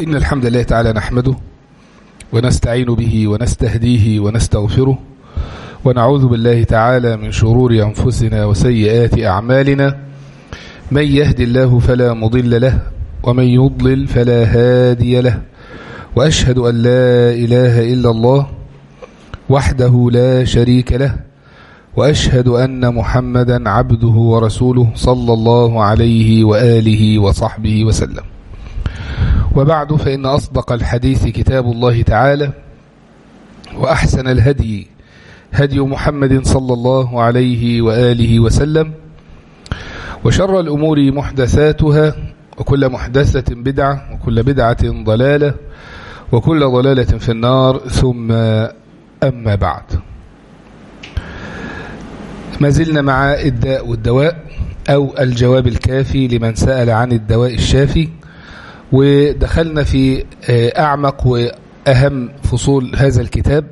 إن الحمد لله تعالى نحمده ونستعين به ونستهديه ونستغفره ونعوذ بالله تعالى من شرور أنفسنا وسيئات أعمالنا من يهد الله فلا مضل له ومن يضلل فلا هادي له وأشهد أن لا إله إلا الله وحده لا شريك له وأشهد أن محمدا عبده ورسوله صلى الله عليه وآله وصحبه وسلم وبعد فإن أصدق الحديث كتاب الله تعالى وأحسن الهدي هدي محمد صلى الله عليه وآله وسلم وشر الأمور محدثاتها وكل محدثة بدعة وكل بدعة ضلالة وكل ضلالة في النار ثم أما بعد ما زلنا مع الداء والدواء أو الجواب الكافي لمن سأل عن الدواء الشافي ودخلنا في أعمق وأهم فصول هذا الكتاب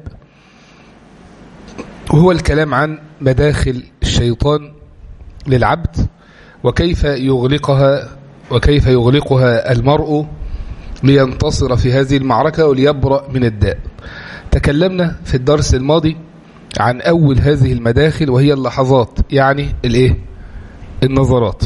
وهو الكلام عن مداخل الشيطان للعبد وكيف يغلقها وكيف يغلقها المرء لينتصر في هذه المعركة وليبرأ من الداء تكلمنا في الدرس الماضي عن أول هذه المداخل وهي اللحظات يعني الايه النظرات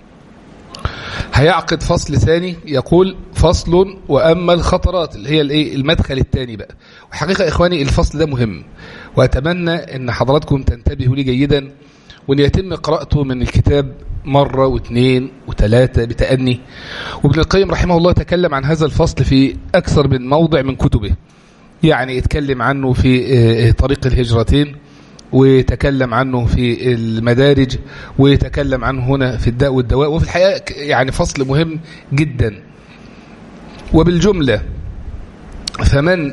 هيعقد فصل ثاني يقول فصل وأما الخطرات اللي هي الايه المدخل الثاني بقى وحقيقة إخواني الفصل ده مهم وأتمنى أن حضراتكم تنتبهوا لي جيدا وأن يتم قراءته من الكتاب مرة واثنين وثلاثة بتأني وابن القيم رحمه الله تكلم عن هذا الفصل في أكثر من موضع من كتبه يعني اتكلم عنه في طريق الهجرتين وتكلم عنه في المدارج وتكلم عنه هنا في الداء والدواء وفي الحقيقة يعني فصل مهم جدا وبالجملة فمن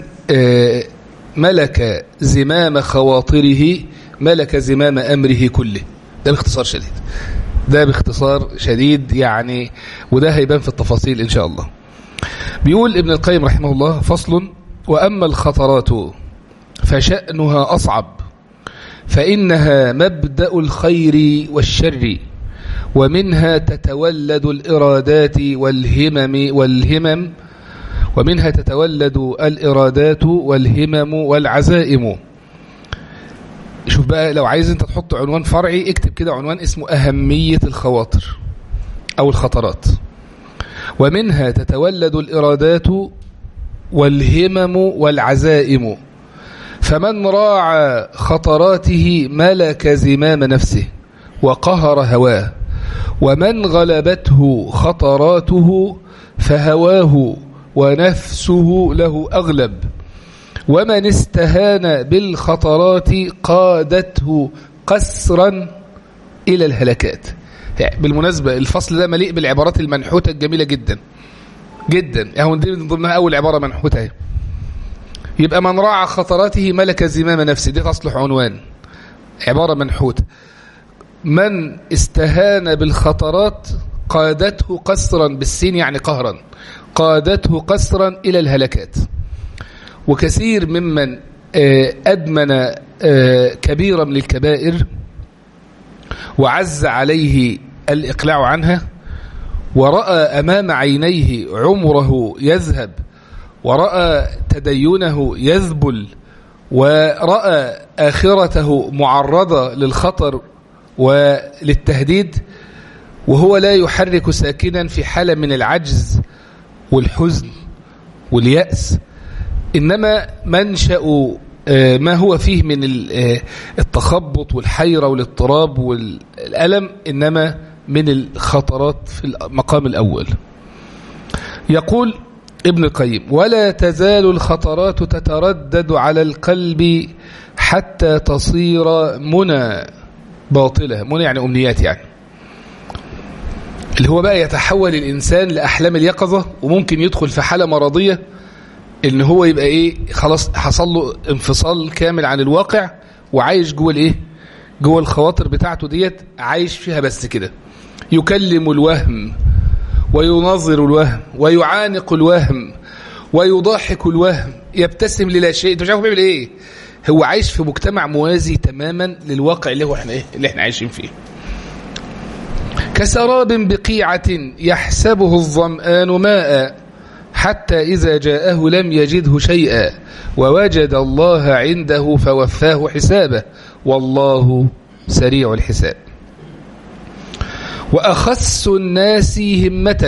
ملك زمام خواطره ملك زمام أمره كله ده باختصار شديد ده باختصار شديد يعني وده هيبان في التفاصيل إن شاء الله بيقول ابن القيم رحمه الله فصل وأما الخطرات فشأنها أصعب فإنها مبدأ الخير والشر ومنها تتولد الإرادات والهمم والهمم ومنها تتولد الإرادات والهمم والعزائم شوف بقى لو عايز انت تحط عنوان فرعي اكتب كده عنوان اسمه أهمية الخواطر أو الخطرات ومنها تتولد الإرادات والهمم والعزائم فمن راعى خطراته ملك زمام نفسه وقهر هواه ومن غلبته خطراته فهواه ونفسه له أغلب ومن استهان بالخطرات قادته قسرا إلى الهلكات يعني بالمناسبة الفصل ده مليء بالعبارات المنحوتة الجميلة جدا جدا اهو دي من ضمنها أول عبارة منحوتة يبقى من راعى خطراته ملك زمام نفسه دي تصلح عنوان عبارة منحوتة من استهان بالخطرات قادته قسرا بالسين يعني قهرا قادته قسرا إلى الهلكات وكثير ممن أدمن كبيرا من الكبائر وعز عليه الإقلاع عنها ورأى أمام عينيه عمره يذهب ورأى تدينه يذبل ورأى آخرته معرضة للخطر وللتهديد وهو لا يحرك ساكنا في حالة من العجز والحزن واليأس إنما منشأ ما هو فيه من التخبط والحيرة والاضطراب والألم إنما من الخطرات في المقام الأول يقول ابن القيم ولا تزال الخطرات تتردد على القلب حتى تصير منى باطلة منى يعني أمنيات يعني اللي هو بقى يتحول الإنسان لأحلام اليقظة وممكن يدخل في حالة مرضية ان هو يبقى ايه خلاص حصل له انفصال كامل عن الواقع وعايش جوه الايه جوه الخواطر بتاعته ديت عايش فيها بس كده يكلم الوهم وينظر الوهم ويعانق الوهم ويضاحك الوهم يبتسم للا شيء انت مش عارف بيعمل ايه هو عايش في مجتمع موازي تماما للواقع اللي هو احنا ايه اللي احنا عايشين فيه كسراب بقيعة يحسبه الظمآن ماء حتى إذا جاءه لم يجده شيئا ووجد الله عنده فوفاه حسابه والله سريع الحساب وأخس الناس همة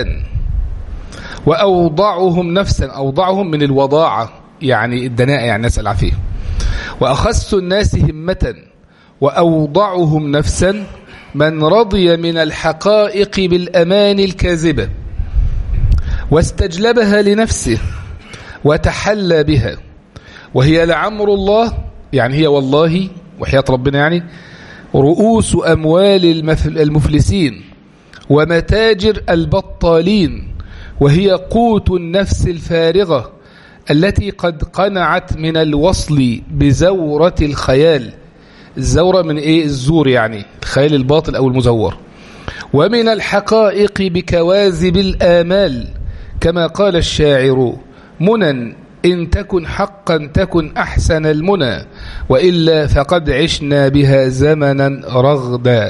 وأوضعهم نفسا أوضعهم من الوضاعة يعني الدناء يعني نسأل عفيه وأخس الناس همة وأوضعهم نفسا من رضي من الحقائق بالأمان الكاذبة واستجلبها لنفسه وتحلى بها وهي لعمر الله يعني هي والله وحياة ربنا يعني رؤوس أموال المفلسين ومتاجر البطالين وهي قوت النفس الفارغة التي قد قنعت من الوصل بزورة الخيال الزورة من ايه الزور يعني الخيال الباطل او المزور ومن الحقائق بكواذب الآمال كما قال الشاعر منى إن تكن حقا تكن أحسن المنى وإلا فقد عشنا بها زمنا رغدا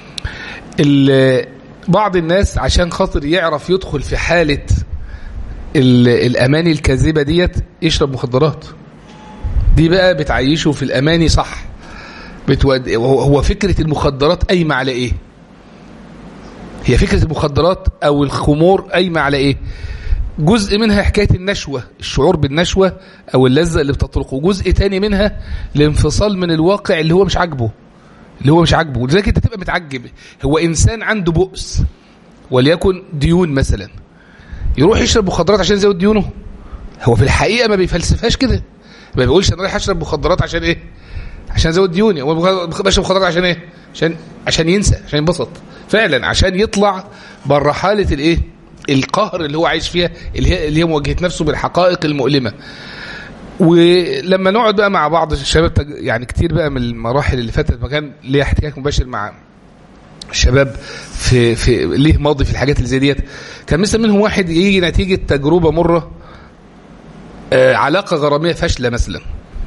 بعض الناس عشان خاطر يعرف يدخل في حالة الأماني الكاذبة ديت يشرب مخدرات دي بقى بتعيشه في الأماني صح بتود... هو فكرة المخدرات قايمة على إيه هي فكرة المخدرات أو الخمور قايمة على إيه جزء منها حكاية النشوة الشعور بالنشوة أو اللذة اللي بتطلقه جزء تاني منها الانفصال من الواقع اللي هو مش عاجبه اللي هو مش عاجبه ولذلك انت تبقى متعجب هو إنسان عنده بؤس وليكن ديون مثلا يروح يشرب مخدرات عشان يزود ديونه هو في الحقيقة ما بيفلسفهاش كده ما بيقولش انا رايح اشرب مخدرات عشان ايه عشان ازود ديوني هو بشرب مخدرات عشان ايه عشان عشان ينسى عشان ينبسط فعلا عشان يطلع بره حاله الايه القهر اللي هو عايش فيها اللي هي اللي هي مواجهه نفسه بالحقائق المؤلمه ولما نقعد بقى مع بعض الشباب يعني كتير بقى من المراحل اللي فاتت ما كان ليا احتكاك مباشر مع الشباب في في ليه ماضي في الحاجات اللي زي ديت كان مثلا منهم واحد يجي نتيجه تجربه مره آه علاقه غراميه فاشله مثلا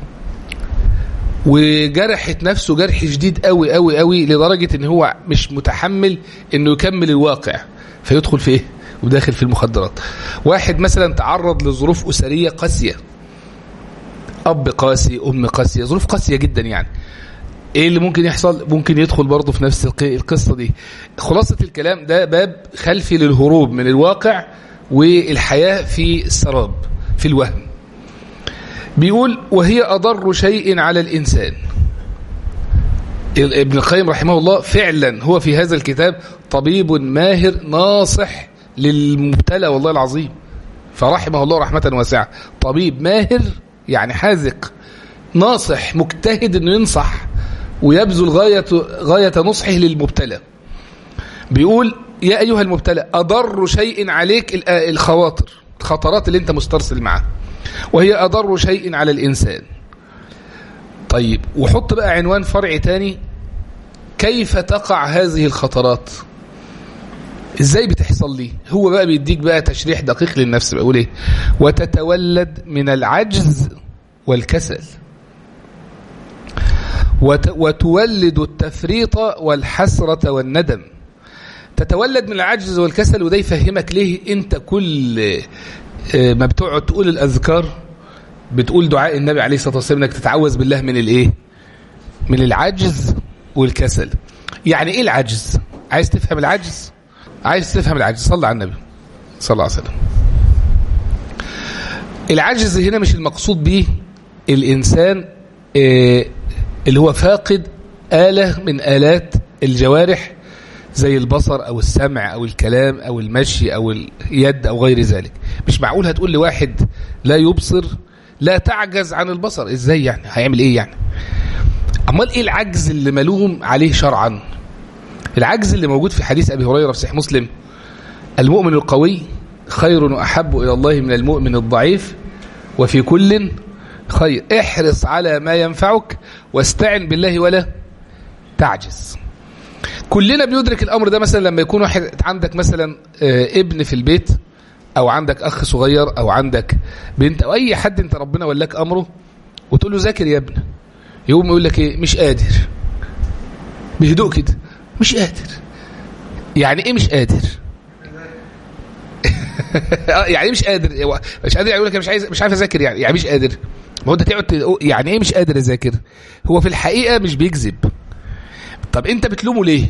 وجرحت نفسه جرح شديد قوي قوي قوي لدرجه ان هو مش متحمل انه يكمل الواقع فيدخل في ايه وداخل في المخدرات واحد مثلا تعرض لظروف اسريه قاسيه اب قاسي ام قاسيه ظروف قاسيه جدا يعني ايه اللي ممكن يحصل ممكن يدخل برضه في نفس القصه دي خلاصه الكلام ده باب خلفي للهروب من الواقع والحياه في السراب في الوهم بيقول وهي أضر شيء على الإنسان ابن القيم رحمه الله فعلا هو في هذا الكتاب طبيب ماهر ناصح للمبتلى والله العظيم فرحمه الله رحمة واسعة طبيب ماهر يعني حاذق ناصح مجتهد انه ينصح ويبذل غاية, غاية نصحه للمبتلى بيقول يا أيها المبتلى أضر شيء عليك الخواطر الخطرات اللي انت مسترسل معها وهي أضر شيء على الإنسان طيب وحط بقى عنوان فرع تاني كيف تقع هذه الخطرات ازاي بتحصل لي هو بقى بيديك بقى تشريح دقيق للنفس بقول ايه وتتولد من العجز والكسل وت وتولد التفريط والحسرة والندم تتولد من العجز والكسل وده يفهمك ليه انت كل ما بتقعد تقول الأذكار بتقول دعاء النبي عليه الصلاة والسلام انك تتعوذ بالله من الايه من العجز والكسل يعني ايه العجز عايز تفهم العجز عايز تفهم العجز صلى على النبي صلى الله عليه وسلم العجز هنا مش المقصود به الإنسان اللي هو فاقد آلة من آلات الجوارح زي البصر أو السمع أو الكلام أو المشي أو اليد أو غير ذلك مش معقول هتقول لواحد لا يبصر لا تعجز عن البصر ازاي يعني هيعمل ايه يعني امال ايه العجز اللي ملوم عليه شرعا العجز اللي موجود في حديث ابي هريره في صحيح مسلم المؤمن القوي خير واحب الى الله من المؤمن الضعيف وفي كل خير احرص على ما ينفعك واستعن بالله ولا تعجز كلنا بندرك الامر ده مثلا لما يكون واحد عندك مثلا ابن في البيت او عندك اخ صغير او عندك بنت او اي حد انت ربنا ولاك امره وتقول له ذاكر يا ابني يقوم يقول لك ايه مش قادر بهدوء كده مش قادر يعني ايه مش قادر يعني مش قادر مش قادر يقول لك مش عايز مش عارف اذاكر يعني يعني مش قادر ما هو انت تقعد يعني ايه مش قادر اذاكر هو في الحقيقه مش بيكذب طب انت بتلومه ليه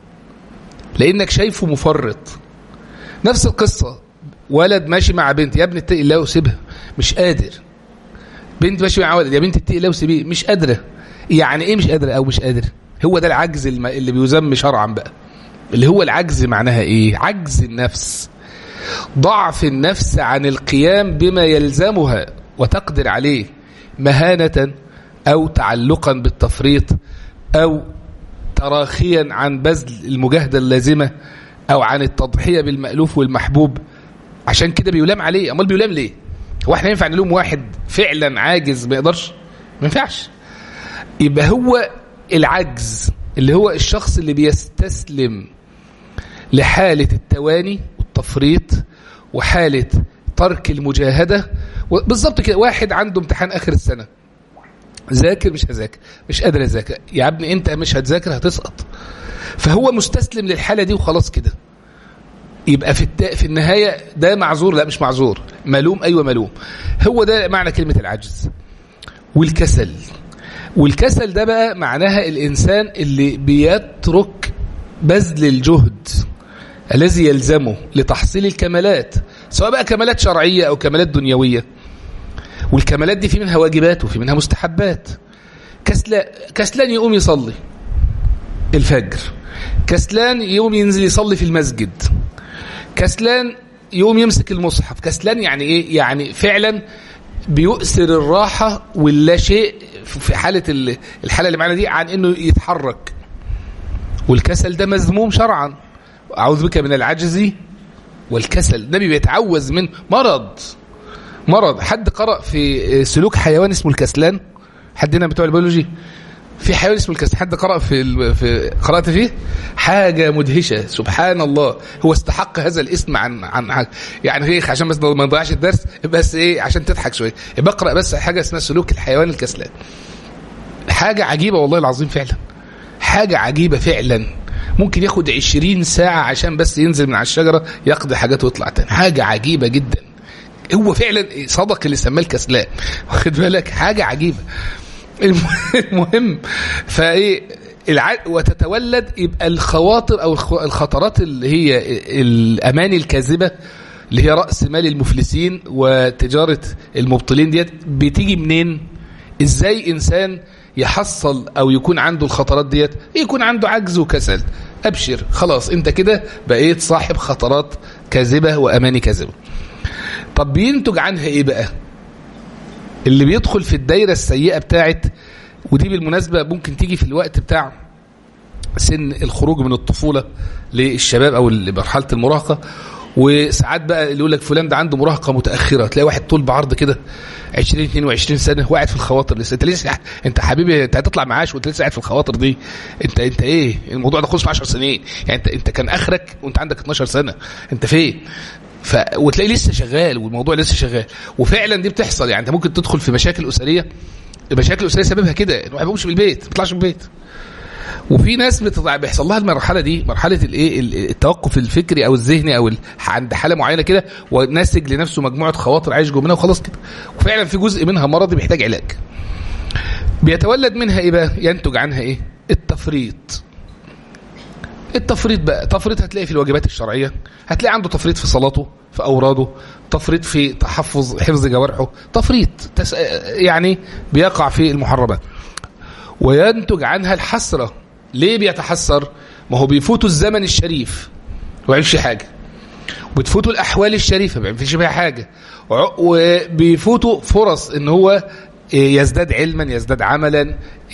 لانك شايفه مفرط نفس القصه ولد ماشي مع بنت يا ابني اتقي الله وسيبها مش قادر بنت ماشي مع ولد يا بنت اتقي الله وسيبيه مش قادره يعني ايه مش قادره او مش قادر هو ده العجز اللي بيذم شرعا بقى اللي هو العجز معناها ايه عجز النفس ضعف النفس عن القيام بما يلزمها وتقدر عليه مهانة أو تعلقا بالتفريط أو تراخيا عن بذل المجاهدة اللازمة أو عن التضحية بالمألوف والمحبوب عشان كده بيلام عليه أمال بيلام ليه هو احنا ينفع نلوم واحد فعلا عاجز ما يقدرش ما ينفعش يبقى هو العجز اللي هو الشخص اللي بيستسلم لحالة التواني والتفريط وحالة ترك المجاهدة بالظبط كده واحد عنده امتحان آخر السنة ذاكر مش هذاكر مش قادر اذاكر يا ابني انت مش هتذاكر هتسقط فهو مستسلم للحالة دي وخلاص كده يبقى في التا... في النهاية ده معذور لا مش معذور ملوم أيوة ملوم هو ده معنى كلمة العجز والكسل والكسل ده بقى معناها الإنسان اللي بيترك بذل الجهد الذي يلزمه لتحصيل الكمالات سواء بقى كمالات شرعية أو كمالات دنيوية والكمالات دي في منها واجبات وفي منها مستحبات كسلان, كسلان يقوم يصلي الفجر كسلان يقوم ينزل يصلي في المسجد كسلان يقوم يمسك المصحف كسلان يعني ايه يعني فعلا بيؤثر الراحة واللا شيء في حالة الحالة اللي معنا دي عن انه يتحرك والكسل ده مذموم شرعا أعوذ بك من العجز والكسل النبي بيتعوذ من مرض مرض حد قرأ في سلوك حيوان اسمه الكسلان حد هنا بتوع البيولوجي في حيوان اسمه الكسلان حد قرأ في في قرأت فيه حاجة مدهشة سبحان الله هو استحق هذا الاسم عن عن حاجة يعني هيك عشان بس ما نضيعش الدرس بس ايه عشان تضحك شويه بقرأ بس حاجة اسمها سلوك الحيوان الكسلان حاجة عجيبة والله العظيم فعلا حاجة عجيبة فعلا ممكن ياخد عشرين ساعة عشان بس ينزل من على الشجرة يقضي حاجات ويطلع تاني حاجة عجيبة جدا هو فعلا صدق اللي سماه الكسلان واخد بالك حاجة عجيبة المهم فايه الع... وتتولد يبقى الخواطر او الخطرات اللي هي الاماني الكاذبه اللي هي راس مال المفلسين وتجاره المبطلين ديت بتيجي منين ازاي انسان يحصل او يكون عنده الخطرات ديت يكون عنده عجز وكسل ابشر خلاص انت كده بقيت صاحب خطرات كاذبه واماني كاذبه طب بينتج عنها ايه بقى اللي بيدخل في الدايره السيئه بتاعت ودي بالمناسبه ممكن تيجي في الوقت بتاع سن الخروج من الطفوله للشباب او مرحله المراهقه وساعات بقى اللي يقول لك فلان ده عنده مراهقه متاخره تلاقي واحد طول بعرض كده 20 22 سنه وقاعد في الخواطر لسه انت لسه انت حبيبي انت هتطلع معاش وانت لسه قاعد في الخواطر دي انت انت ايه الموضوع ده خلص في 10 سنين يعني انت انت كان اخرك وانت عندك 12 سنه انت فين ف... وتلاقي لسه شغال والموضوع لسه شغال وفعلا دي بتحصل يعني انت ممكن تدخل في مشاكل اسريه المشاكل الاسريه سببها كده الواحد ما بيقومش من البيت ما بيطلعش من البيت وفي ناس بتطلع بيحصل لها المرحله دي مرحله الايه التوقف الفكري او الذهني او عند حاله معينه كده وناسج لنفسه مجموعه خواطر عايش جوه منها وخلاص كده وفعلا في جزء منها مرضي بيحتاج علاج بيتولد منها ايه بقى ينتج عنها ايه التفريط التفريط بقى تفريط هتلاقي في الواجبات الشرعيه هتلاقي عنده تفريط في صلاته في اوراده تفريط في تحفظ حفظ جوارحه تفريط تس... يعني بيقع في المحرمات وينتج عنها الحسره ليه بيتحسر ما هو بيفوتوا الزمن الشريف ما بيعملش حاجه وبتفوتوا الاحوال الشريفه ما بيعملش بيها حاجه وبيفوتوا فرص ان هو يزداد علما يزداد عملا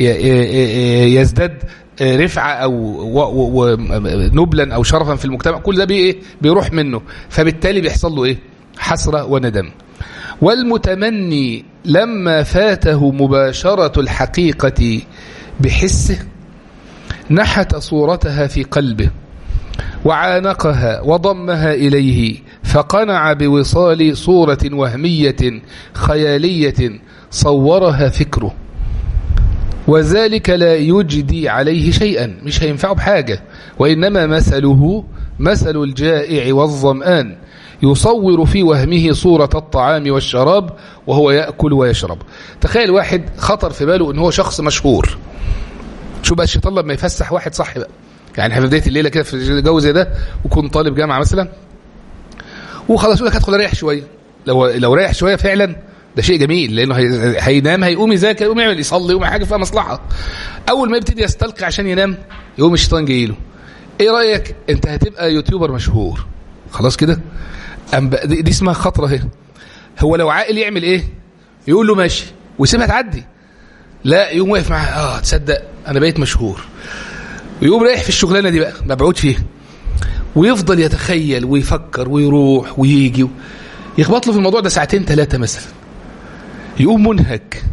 يزداد رفعة أو نبلا أو شرفا في المجتمع كل ده بيه بيروح منه فبالتالي بيحصل له إيه حسرة وندم والمتمني لما فاته مباشرة الحقيقة بحسه نحت صورتها في قلبه وعانقها وضمها إليه فقنع بوصال صورة وهمية خيالية صورها فكره وذلك لا يجدي عليه شيئا مش هينفعه بحاجة وإنما مثله مثل الجائع والظمآن يصور في وهمه صورة الطعام والشراب وهو يأكل ويشرب تخيل واحد خطر في باله ان هو شخص مشهور شو بقى الشيطان لما يفسح واحد صح بقى يعني في بداية الليلة كده في جو زي ده وكون طالب جامعة مثلا وخلاص يقول لك هدخل اريح شوية لو لو ريح شوية فعلا ده شيء جميل لانه هينام هيقوم يذاكر يقوم يعمل يصلي يقوم حاجه فيها مصلحه اول ما يبتدي يستلقي عشان ينام يقوم الشيطان جاي له ايه رايك انت هتبقى يوتيوبر مشهور خلاص كده دي, دي اسمها خطره اهي هو لو عاقل يعمل ايه يقول له ماشي ويسيبها تعدي لا يقوم واقف معاه اه تصدق انا بقيت مشهور ويقوم رايح في الشغلانه دي بقى مبعوث فيها ويفضل يتخيل ويفكر ويروح ويجي يخبط له في الموضوع ده ساعتين ثلاثه مثلا يقوم منهك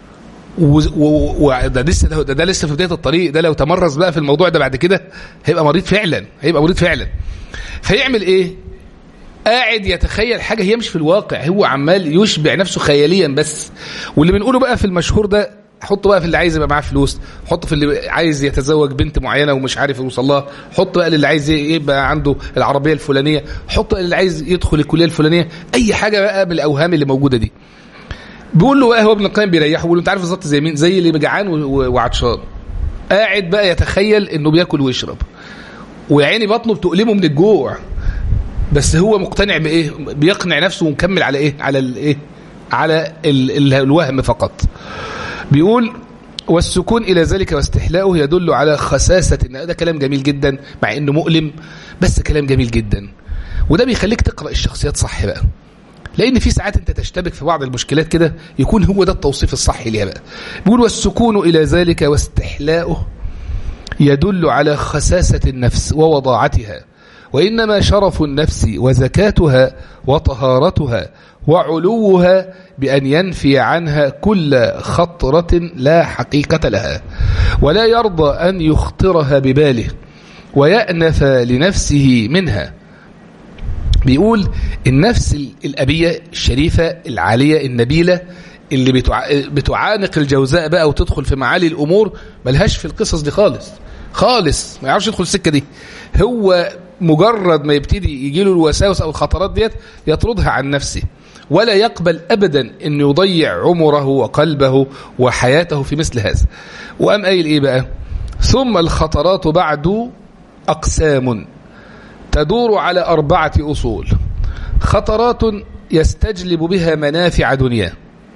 وده لسه ده, ده, ده لسه في بدايه الطريق ده لو تمرس بقى في الموضوع ده بعد كده هيبقى مريض فعلا هيبقى مريض فعلا فيعمل ايه قاعد يتخيل حاجه هي مش في الواقع هو عمال يشبع نفسه خياليا بس واللي بنقوله بقى في المشهور ده حط بقى في اللي عايز يبقى معاه فلوس حط في اللي عايز يتزوج بنت معينه ومش عارف يوصل لها حط بقى اللي عايز يبقى عنده العربيه الفلانيه حط اللي عايز يدخل الكليه الفلانيه اي حاجه بقى من الاوهام اللي موجوده دي بيقول له بقى هو ابن القيم بيريحه بيقول له انت عارف بالظبط زي مين زي اللي جعان وعطشان قاعد بقى يتخيل انه بياكل ويشرب وعيني بطنه بتؤلمه من الجوع بس هو مقتنع بايه بيقنع نفسه ومكمل على ايه على الايه على ال ال الوهم فقط بيقول والسكون إلى ذلك واستحلاؤه يدل على خساسة إن ده كلام جميل جدا مع إنه مؤلم بس كلام جميل جدا وده بيخليك تقرأ الشخصيات صح بقى لأن في ساعات أنت تشتبك في بعض المشكلات كده يكون هو ده التوصيف الصحي ليها بقى بيقول والسكون إلى ذلك واستحلاؤه يدل على خساسة النفس ووضاعتها وإنما شرف النفس وزكاتها وطهارتها وعلوها بأن ينفي عنها كل خطرة لا حقيقة لها ولا يرضى أن يخطرها بباله ويأنف لنفسه منها بيقول النفس الأبية الشريفة العالية النبيلة اللي بتعانق الجوزاء بقى وتدخل في معالي الأمور ملهاش في القصص دي خالص خالص ما يعرفش يدخل السكة دي هو مجرد ما يبتدي يجي له الوساوس أو الخطرات ديت يطردها عن نفسه ولا يقبل أبدا أن يضيع عمره وقلبه وحياته في مثل هذا وأم قايل إيه بقى ثم الخطرات بعد أقسام تدور على أربعة أصول خطرات يستجلب بها منافع دنيا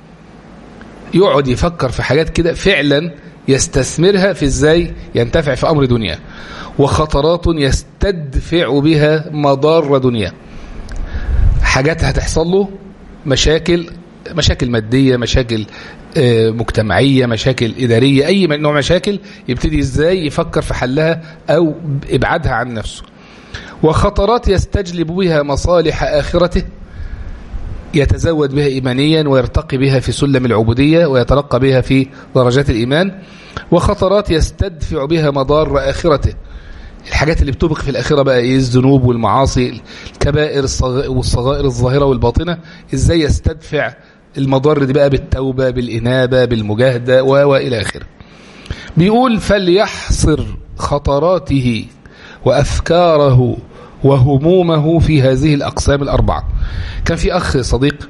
يقعد يفكر في حاجات كده فعلا يستثمرها في ازاي ينتفع في أمر دنيا وخطرات يستدفع بها مضار دنيا حاجات هتحصل له مشاكل مشاكل مادية مشاكل مجتمعية مشاكل إدارية أي نوع مشاكل يبتدي إزاي يفكر في حلها أو إبعادها عن نفسه وخطرات يستجلب بها مصالح آخرته يتزود بها إيمانيا ويرتقي بها في سلم العبودية ويترقى بها في درجات الإيمان وخطرات يستدفع بها مضار آخرته الحاجات اللي بتبقى في الآخرة بقى إيه الذنوب والمعاصي الكبائر والصغائر الظاهرة والباطنة إزاي يستدفع المضار دي بقى بالتوبة بالإنابة بالمجاهدة وإلى آخره بيقول فليحصر خطراته وأفكاره وهمومه في هذه الأقسام الأربعة كان في أخ صديق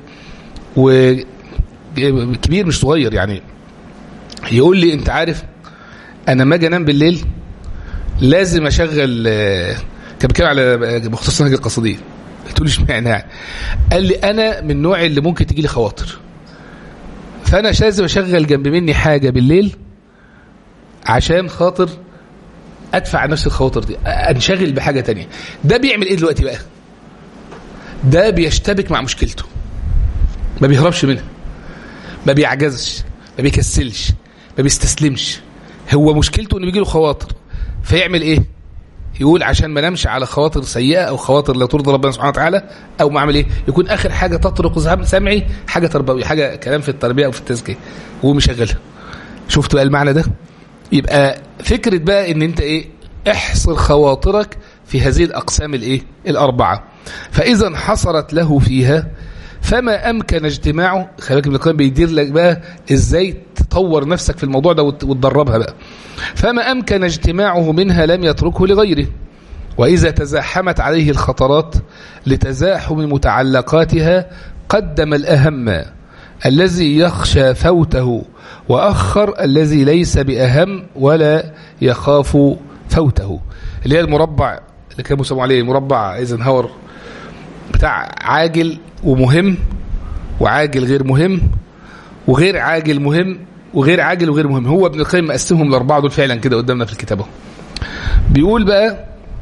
وكبير مش صغير يعني يقول لي أنت عارف أنا ما أجي أنام بالليل لازم أشغل كان بيتكلم على مختص نهج القصدية قلت له اشمعنى يعني قال لي أنا من النوع اللي ممكن تجي لي خواطر فأنا لازم أشغل جنب مني حاجة بالليل عشان خاطر ادفع نفس الخواطر دي انشغل بحاجه تانية ده بيعمل ايه دلوقتي بقى ده بيشتبك مع مشكلته ما بيهربش منها ما بيعجزش ما بيكسلش ما بيستسلمش هو مشكلته انه بيجي له خواطر فيعمل ايه يقول عشان ما نمشي على خواطر سيئه او خواطر لا ترضي ربنا سبحانه وتعالى او ما اعمل ايه يكون اخر حاجه تطرق سمعي حاجه تربوي حاجه كلام في التربيه او في التزكيه ومشغلها شفت بقى المعنى ده يبقى فكرة بقى ان انت ايه احصر خواطرك في هذه الاقسام الايه الاربعة فاذا حصرت له فيها فما امكن اجتماعه خليك ابن القيم بيدير لك بقى ازاي تطور نفسك في الموضوع ده وتدربها بقى فما امكن اجتماعه منها لم يتركه لغيره وإذا تزاحمت عليه الخطرات لتزاحم متعلقاتها قدم الأهم الذي يخشى فوته وأخر الذي ليس بأهم ولا يخاف فوته اللي هي المربع اللي كانوا بيسموا عليه مربع ايزنهاور بتاع عاجل ومهم وعاجل غير مهم وغير عاجل مهم وغير عاجل وغير مهم هو ابن القيم مقسمهم الاربعه دول فعلا كده قدامنا في الكتاب اهو بيقول بقى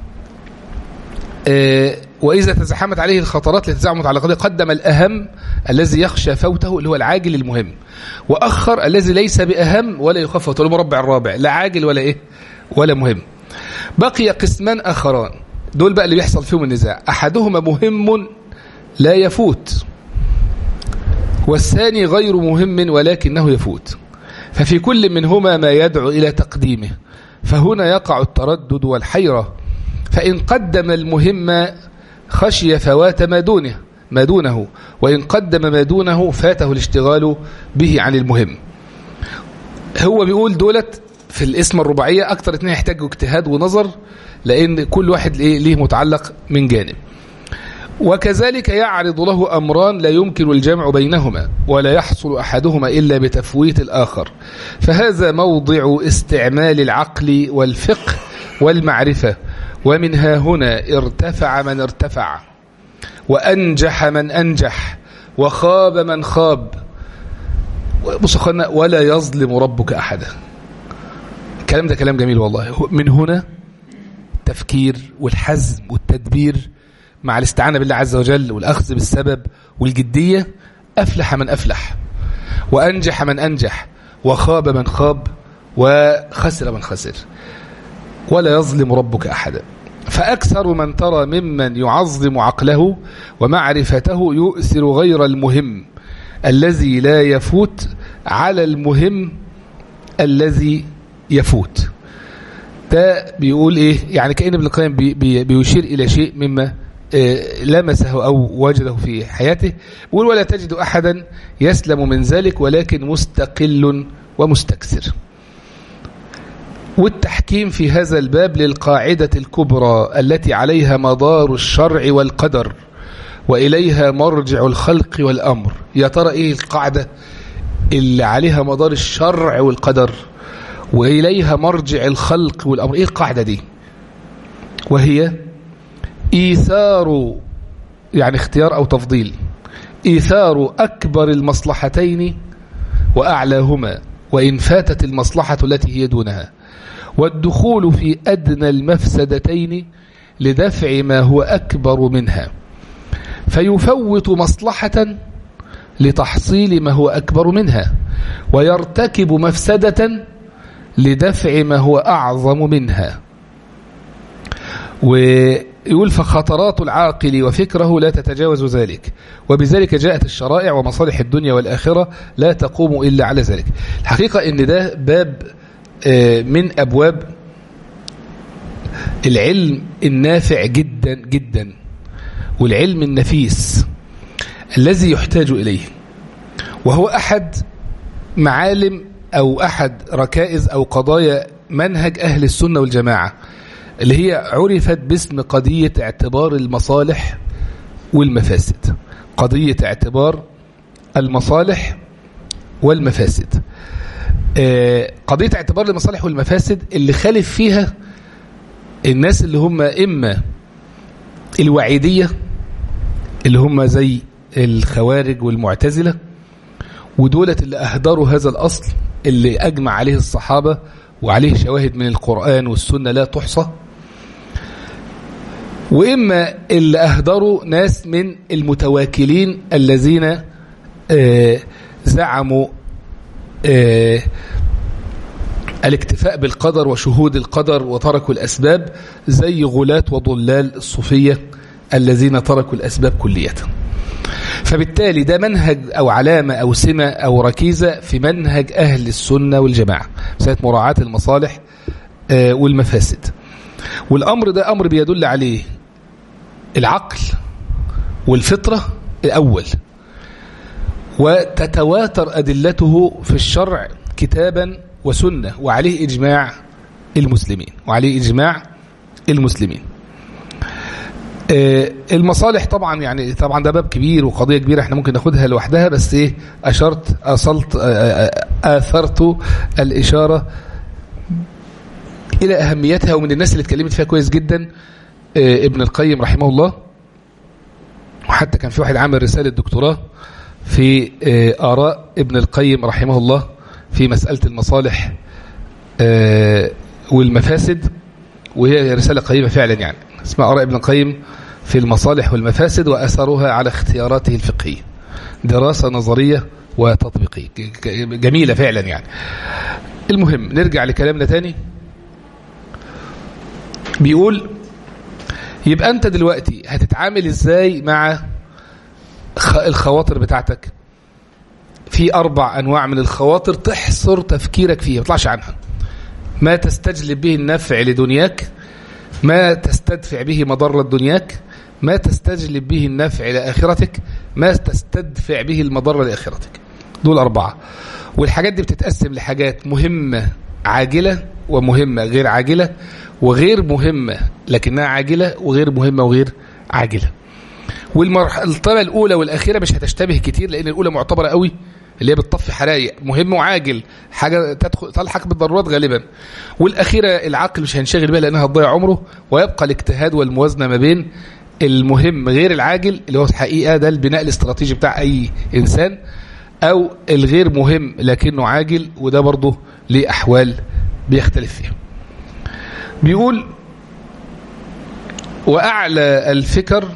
آه واذا تزاحمت عليه الخطرات لتزاحم متعلقات قدم الاهم الذي يخشى فوته اللي هو العاجل المهم واخر الذي ليس باهم ولا يخاف فوته المربع الرابع لا عاجل ولا ايه ولا مهم بقي قسمان اخران دول بقى اللي بيحصل فيهم النزاع احدهما مهم لا يفوت والثاني غير مهم ولكنه يفوت ففي كل منهما ما يدعو إلى تقديمه فهنا يقع التردد والحيرة فإن قدم المهم خشي فوات ما دونه ما دونه وإن قدم ما دونه فاته الاشتغال به عن المهم هو بيقول دولت في الاسم الرباعية أكتر اتنين يحتاجوا اجتهاد ونظر لأن كل واحد ليه متعلق من جانب وكذلك يعرض له أمران لا يمكن الجمع بينهما ولا يحصل أحدهما إلا بتفويت الآخر فهذا موضع استعمال العقل والفقه والمعرفة ومنها هنا ارتفع من ارتفع وأنجح من أنجح وخاب من خاب بص أخوانا ولا يظلم ربك أحدا الكلام ده كلام جميل والله من هنا التفكير والحزم والتدبير مع الاستعانة بالله عز وجل والأخذ بالسبب والجدية أفلح من أفلح وأنجح من أنجح وخاب من خاب وخسر من خسر ولا يظلم ربك أحدا فأكثر من ترى ممن يعظم عقله ومعرفته يؤثر غير المهم الذي لا يفوت على المهم الذي يفوت ده بيقول ايه يعني كأن ابن القيم بي بي بيشير الى شيء مما لمسه أو وجده في حياته يقول ولا تجد أحدا يسلم من ذلك ولكن مستقل ومستكثر والتحكيم في هذا الباب للقاعدة الكبرى التي عليها مدار الشرع والقدر وإليها مرجع الخلق والأمر يا ترى إيه القاعدة اللي عليها مدار الشرع والقدر وإليها مرجع الخلق والأمر إيه القاعدة دي وهي إيثار يعني اختيار أو تفضيل إيثار أكبر المصلحتين وأعلاهما وإن فاتت المصلحة التي هي دونها والدخول في أدنى المفسدتين لدفع ما هو أكبر منها فيفوت مصلحة لتحصيل ما هو أكبر منها ويرتكب مفسدة لدفع ما هو أعظم منها ويقول فخطرات العاقل وفكره لا تتجاوز ذلك وبذلك جاءت الشرائع ومصالح الدنيا والآخرة لا تقوم إلا على ذلك الحقيقة أن ده باب من أبواب العلم النافع جدا جدا والعلم النفيس الذي يحتاج إليه وهو أحد معالم أو أحد ركائز أو قضايا منهج أهل السنة والجماعة اللي هي عرفت باسم قضية اعتبار المصالح والمفاسد قضية اعتبار المصالح والمفاسد قضية اعتبار المصالح والمفاسد اللي خالف فيها الناس اللي هم إما الوعيدية اللي هم زي الخوارج والمعتزلة ودولة اللي أهدروا هذا الأصل اللي أجمع عليه الصحابة وعليه شواهد من القرآن والسنة لا تحصى وإما اللي أهدروا ناس من المتواكلين الذين آه زعموا آه الاكتفاء بالقدر وشهود القدر وتركوا الأسباب زي غلاة وضلال الصوفية الذين تركوا الأسباب كلية فبالتالي ده منهج أو علامة أو سمة أو ركيزة في منهج أهل السنة والجماعة مسألة مراعاة المصالح والمفاسد والأمر ده أمر بيدل عليه العقل والفطرة الأول وتتواتر أدلته في الشرع كتابا وسنة وعليه إجماع المسلمين وعليه إجماع المسلمين آه، المصالح طبعا يعني طبعا ده باب كبير وقضيه كبيره احنا ممكن ناخدها لوحدها بس ايه اشرت اصلت آه، آه، اثرت الاشاره الى اهميتها ومن الناس اللي اتكلمت فيها كويس جدا آه، ابن القيم رحمه الله وحتى كان في واحد عامل رساله دكتوراه في آه، اراء ابن القيم رحمه الله في مساله المصالح آه، والمفاسد وهي رساله قيمه فعلا يعني اسمها اراء ابن القيم في المصالح والمفاسد واثرها على اختياراته الفقهيه دراسه نظريه وتطبيقيه ج- ج- جميله فعلا يعني المهم نرجع لكلامنا تاني بيقول يبقى انت دلوقتي هتتعامل ازاي مع خ- الخواطر بتاعتك في اربع انواع من الخواطر تحصر تفكيرك فيها ما تطلعش عنها ما تستجلب به النفع لدنياك ما تستدفع به مضرة دنياك ما تستجلب به النفع لآخرتك ما تستدفع به المضرة لآخرتك دول أربعة والحاجات دي بتتقسم لحاجات مهمة عاجلة ومهمة غير عاجلة وغير مهمة لكنها عاجلة وغير مهمة وغير عاجلة والمرحلة الأولى والأخيرة مش هتشتبه كتير لأن الأولى معتبرة قوي اللي هي بتطفي حرايق مهم وعاجل حاجة تدخل تلحق بالضرورات غالبا والأخيرة العقل مش هينشغل بها لأنها هتضيع عمره ويبقى الاجتهاد والموازنة ما بين المهم غير العاجل اللي هو الحقيقة ده البناء الاستراتيجي بتاع أي إنسان أو الغير مهم لكنه عاجل وده برضه ليه أحوال بيختلف فيها بيقول وأعلى الفكر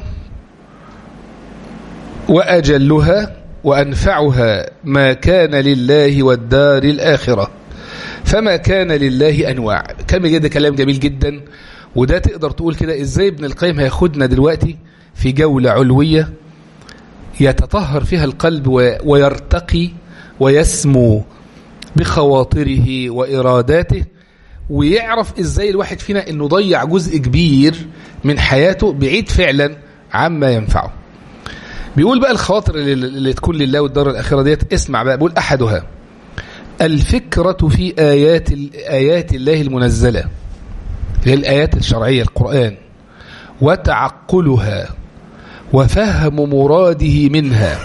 وأجلها وأنفعها ما كان لله والدار الآخرة فما كان لله أنواع كم جد كلام جميل جدا وده تقدر تقول كده إزاي ابن القيم هياخدنا دلوقتي في جولة علوية يتطهر فيها القلب و- ويرتقي ويسمو بخواطره وإراداته ويعرف إزاي الواحد فينا إنه ضيع جزء كبير من حياته بعيد فعلا عما ينفعه بيقول بقى الخواطر اللي, اللي تكون لله والدار الآخرة ديت اسمع بقى بيقول أحدها الفكرة في آيات آيات الله المنزلة هي الآيات الشرعية القرآن وتعقلها وفهم مراده منها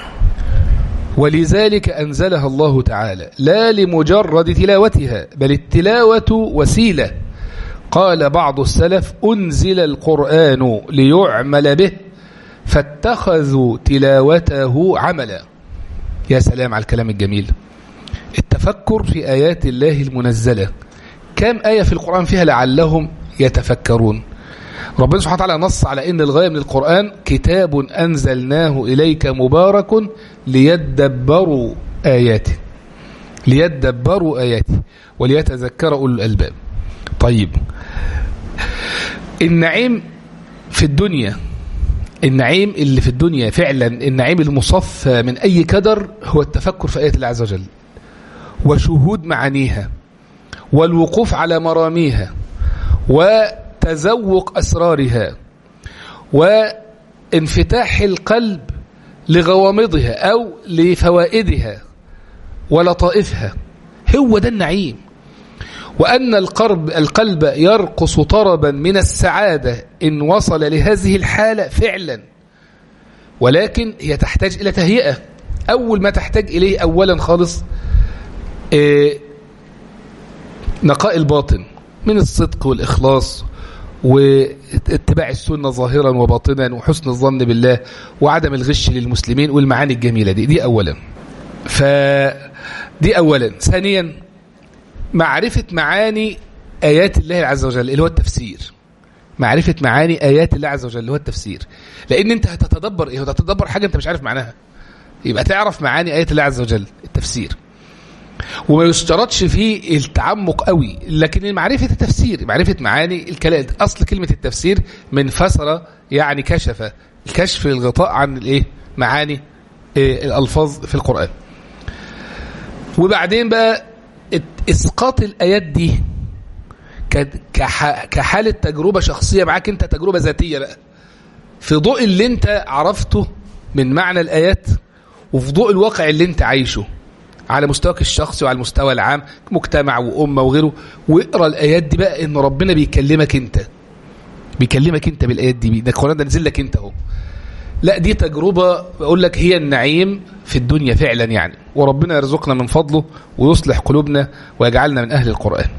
ولذلك أنزلها الله تعالى لا لمجرد تلاوتها بل التلاوة وسيلة قال بعض السلف أنزل القرآن ليعمل به فاتخذوا تلاوته عملا يا سلام على الكلام الجميل التفكر في آيات الله المنزلة كم آية في القرآن فيها لعلهم يتفكرون ربنا سبحانه وتعالى نص على ان الغايه من القران كتاب انزلناه اليك مبارك ليدبروا اياته ليدبروا اياته وليتذكر اولو الالباب طيب النعيم في الدنيا النعيم اللي في الدنيا فعلا النعيم المصفى من اي كدر هو التفكر في ايات الله عز وجل وشهود معانيها والوقوف على مراميها وتذوق أسرارها وانفتاح القلب لغوامضها أو لفوائدها ولطائفها هو ده النعيم وأن القرب القلب يرقص طربا من السعادة إن وصل لهذه الحالة فعلا ولكن هي تحتاج إلى تهيئة أول ما تحتاج إليه أولا خالص إيه نقاء الباطن من الصدق والإخلاص واتباع السنة ظاهرا وباطنا وحسن الظن بالله وعدم الغش للمسلمين والمعاني الجميلة دي دي أولا فدي أولا ثانيا معرفة معاني آيات الله عز وجل اللي هو التفسير معرفة معاني آيات الله عز وجل اللي هو التفسير لأن أنت هتتدبر إيه هتتدبر حاجة أنت مش عارف معناها يبقى تعرف معاني آيات الله عز وجل التفسير وما يشترطش فيه التعمق قوي لكن معرفة التفسير معرفة معاني الكلام أصل كلمة التفسير من فسر يعني كشف الكشف الغطاء عن الايه معاني إيه الألفاظ في القرآن وبعدين بقى إسقاط الآيات دي كحالة تجربة شخصية معاك أنت تجربة ذاتية بقى في ضوء اللي أنت عرفته من معنى الآيات وفي ضوء الواقع اللي أنت عايشه على مستواك الشخصي وعلى المستوى العام مجتمع وأمة وغيره واقرأ الآيات دي بقى إن ربنا بيكلمك أنت بيكلمك انت بالايات دي ده القران ده نزل لك انت اهو لا دي تجربه بقول لك هي النعيم في الدنيا فعلا يعني وربنا يرزقنا من فضله ويصلح قلوبنا ويجعلنا من اهل القران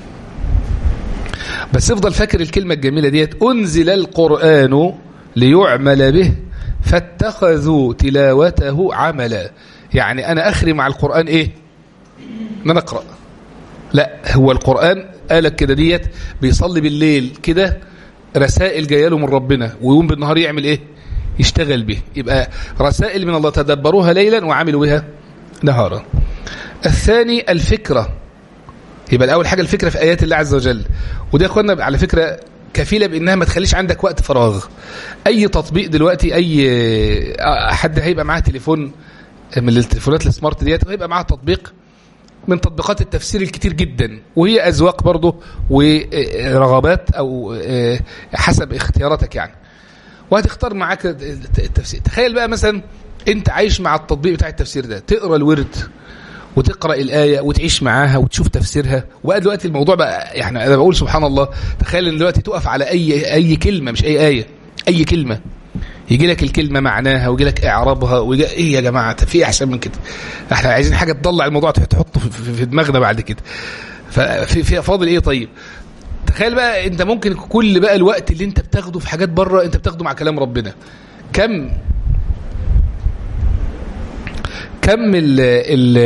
بس افضل فاكر الكلمه الجميله ديت انزل القران ليعمل به فاتخذوا تلاوته عملا يعني انا اخري مع القران ايه ان انا اقرا لا هو القران قالك كده ديت بيصلي بالليل كده رسائل جايه له من ربنا ويقوم بالنهار يعمل ايه يشتغل به يبقى رسائل من الله تدبروها ليلا وعملوا بها نهارا الثاني الفكره يبقى الاول حاجه الفكره في ايات الله عز وجل ودي يا اخوانا على فكره كفيله بانها ما تخليش عندك وقت فراغ اي تطبيق دلوقتي اي حد هيبقى معاه تليفون من التليفونات السمارت ديت وهيبقى معاه تطبيق من تطبيقات التفسير الكتير جدا وهي اذواق برضه ورغبات او حسب اختياراتك يعني وهتختار معاك التفسير تخيل بقى مثلا انت عايش مع التطبيق بتاع التفسير ده تقرا الورد وتقرا الايه وتعيش معاها وتشوف تفسيرها وبقى دلوقتي الموضوع بقى يعني انا بقول سبحان الله تخيل ان دلوقتي تقف على اي اي كلمه مش اي ايه اي كلمه يجي لك الكلمه معناها ويجي لك اعرابها ويجي ايه يا جماعه في احسن من كده احنا عايزين حاجه تطلع الموضوع تحطه في دماغنا بعد كده ففي في فاضل ايه طيب تخيل بقى انت ممكن كل بقى الوقت اللي انت بتاخده في حاجات بره انت بتاخده مع كلام ربنا كم كم ال ال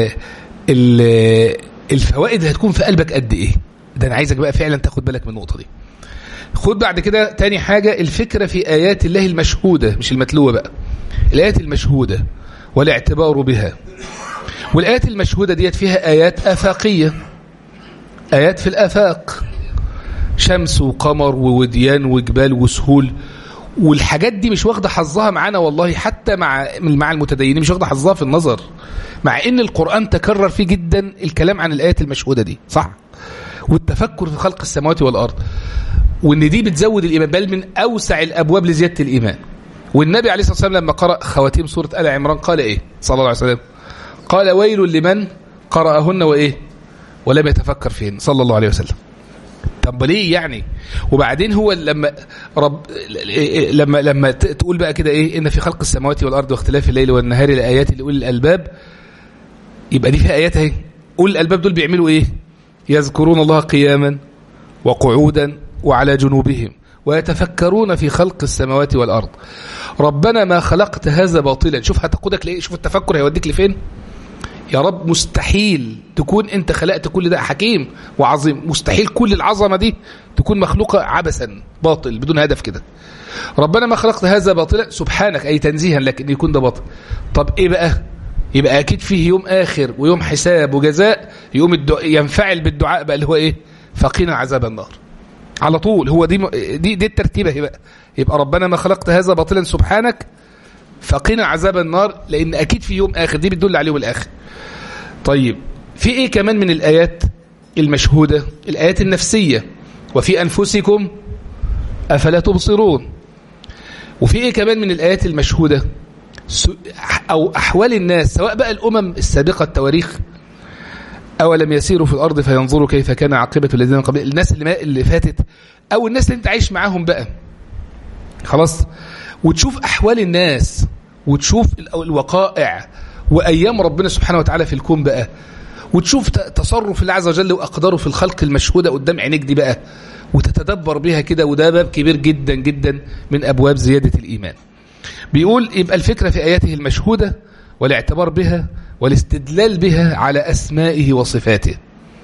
ال الفوائد اللي هتكون في قلبك قد ايه ده انا عايزك بقى فعلا تاخد بالك من النقطه دي خد بعد كده تاني حاجة الفكرة في آيات الله المشهودة مش المتلوة بقى الآيات المشهودة والاعتبار بها والآيات المشهودة ديت فيها آيات آفاقية آيات في الآفاق شمس وقمر ووديان وجبال وسهول والحاجات دي مش واخده حظها معانا والله حتى مع مع المتدينين مش واخده حظها في النظر مع ان القران تكرر فيه جدا الكلام عن الايات المشهوده دي صح والتفكر في خلق السماوات والارض وان دي بتزود الايمان بل من اوسع الابواب لزياده الايمان والنبي عليه الصلاه والسلام لما قرا خواتيم سوره ال عمران قال ايه صلى الله عليه وسلم قال ويل لمن قراهن وايه ولم يتفكر فيهن صلى الله عليه وسلم طب ليه يعني وبعدين هو لما رب لما لما تقول بقى كده ايه ان في خلق السماوات والارض واختلاف الليل والنهار لايات لاولي الالباب يبقى دي في ايات اهي اولي الالباب دول بيعملوا ايه يذكرون الله قياما وقعودا وعلى جنوبهم ويتفكرون في خلق السماوات والارض ربنا ما خلقت هذا باطلا شوف هتقودك لايه شوف التفكر هيوديك لفين يا رب مستحيل تكون انت خلقت كل ده حكيم وعظيم مستحيل كل العظمه دي تكون مخلوقه عبثا باطل بدون هدف كده ربنا ما خلقت هذا باطلا سبحانك اي تنزيها لك ان يكون ده باطل طب ايه بقى يبقى اكيد فيه يوم اخر ويوم حساب وجزاء يوم الدعاء ينفعل بالدعاء بقى اللي هو ايه فقينا عذاب النار على طول هو دي دي دي الترتيبه بقى يبقى ربنا ما خلقت هذا باطلا سبحانك فقنا عذاب النار لان اكيد في يوم اخر دي بتدل عليه الاخر طيب في ايه كمان من الايات المشهوده الايات النفسيه وفي انفسكم افلا تبصرون وفي ايه كمان من الايات المشهوده او احوال الناس سواء بقى الامم السابقه التواريخ أولم يسيروا في الأرض فينظروا كيف كان عاقبة الذين قبل الناس اللي, ما اللي فاتت أو الناس اللي أنت عايش معاهم بقى خلاص وتشوف أحوال الناس وتشوف الوقائع وأيام ربنا سبحانه وتعالى في الكون بقى وتشوف تصرف الله عز وجل وأقداره في الخلق المشهودة قدام عينيك دي بقى وتتدبر بها كده وده باب كبير جدا جدا من أبواب زيادة الإيمان بيقول يبقى الفكرة في آياته المشهودة والاعتبار بها والاستدلال بها على أسمائه وصفاته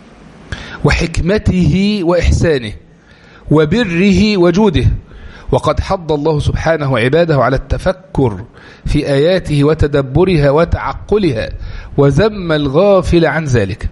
وحكمته وإحسانه وبره وجوده وقد حض الله سبحانه عباده على التفكر في آياته وتدبرها وتعقلها وذم الغافل عن ذلك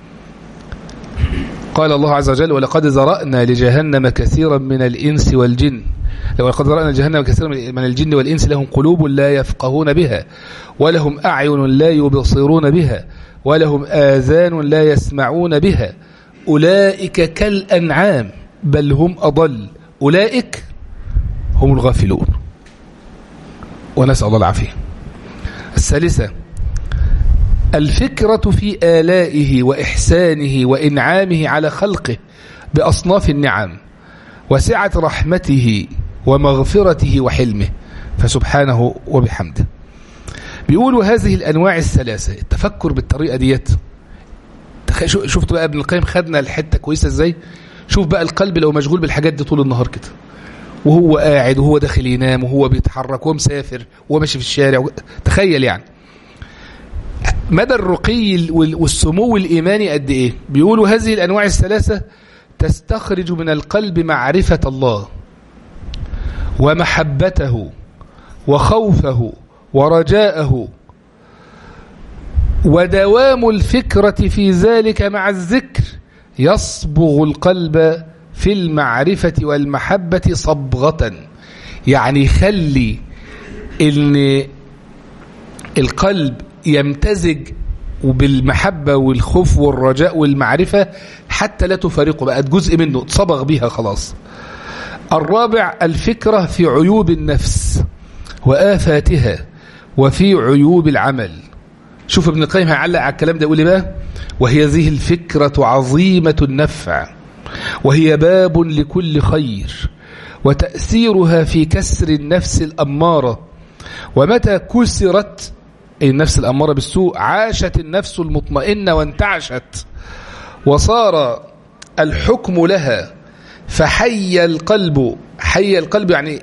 قال الله عز وجل ولقد زرأنا لجهنم كثيرا من الإنس والجن ولقد زرأنا لجهنم كثيرا من الجن والإنس لهم قلوب لا يفقهون بها ولهم أعين لا يبصرون بها ولهم آذان لا يسمعون بها أولئك كالأنعام بل هم أضل أولئك هم الغافلون ونسأل الله العافية الثالثة الفكرة في آلائه وإحسانه وإنعامه على خلقه بأصناف النعم وسعة رحمته ومغفرته وحلمه فسبحانه وبحمده بيقولوا هذه الأنواع الثلاثة التفكر بالطريقة ديت شفت بقى ابن القيم خدنا الحتة كويسة ازاي شوف بقى القلب لو مشغول بالحاجات دي طول النهار كده وهو قاعد وهو داخل ينام وهو بيتحرك وهو مسافر وهو ماشي في الشارع تخيل يعني مدى الرقي والسمو الإيماني قد إيه بيقولوا هذه الأنواع الثلاثة تستخرج من القلب معرفة الله ومحبته وخوفه ورجاءه ودوام الفكرة في ذلك مع الذكر يصبغ القلب في المعرفة والمحبة صبغة يعني يخلي ان القلب يمتزج وبالمحبة والخوف والرجاء والمعرفة حتى لا تفارقه بقت جزء منه تصبغ بها خلاص الرابع الفكرة في عيوب النفس وآفاتها وفي عيوب العمل شوف ابن القيم هيعلق على الكلام ده يقول بقى وهي ذه الفكرة عظيمة النفع وهي باب لكل خير وتأثيرها في كسر النفس الأمارة ومتى كسرت النفس الأمارة بالسوء عاشت النفس المطمئنة وانتعشت وصار الحكم لها فحي القلب حي القلب يعني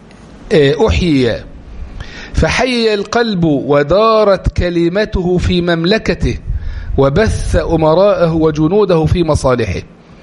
أحيي فحي القلب ودارت كلمته في مملكته وبث أمراءه وجنوده في مصالحه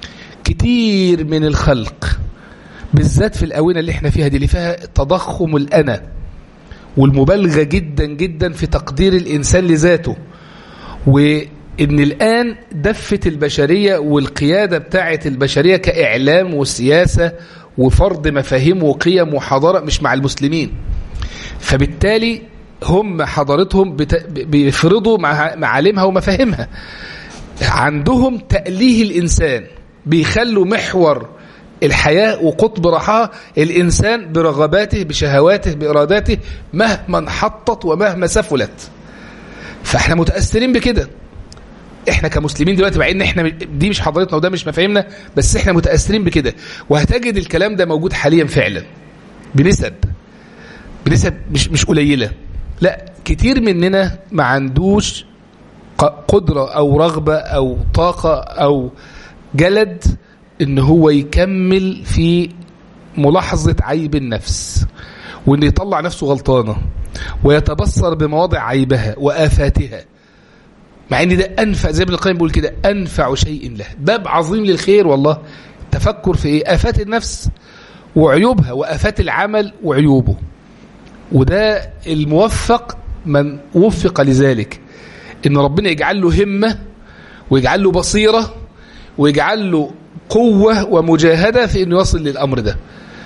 كتير من الخلق بالذات في الأونة اللي احنا فيها دي اللي فيها تضخم الأنا والمبالغة جدا جدا في تقدير الإنسان لذاته وإن الآن دفة البشرية والقيادة بتاعة البشرية كإعلام وسياسة وفرض مفاهيم وقيم وحضارة مش مع المسلمين فبالتالي هم حضارتهم بيفرضوا معالمها ومفاهيمها عندهم تأليه الإنسان بيخلوا محور الحياة وقطب رحاها الإنسان برغباته بشهواته بإراداته مهما انحطت ومهما سفلت فاحنا متأثرين بكده احنا كمسلمين دلوقتي مع ان احنا دي مش حضارتنا وده مش مفاهيمنا بس احنا متأثرين بكده وهتجد الكلام ده موجود حاليا فعلا بنسب بنسب مش مش قليلة لا كتير مننا ما عندوش قدرة او رغبة او طاقة او جلد ان هو يكمل في ملاحظة عيب النفس وان يطلع نفسه غلطانة ويتبصر بمواضع عيبها وآفاتها مع ان ده أنفع زي ابن القيم بيقول كده أنفع شيء له باب عظيم للخير والله تفكر في ايه آفات النفس وعيوبها وآفات العمل وعيوبه وده الموفق من وفق لذلك ان ربنا يجعل له همة ويجعل له بصيرة ويجعل له قوة ومجاهدة في أنه يصل للأمر ده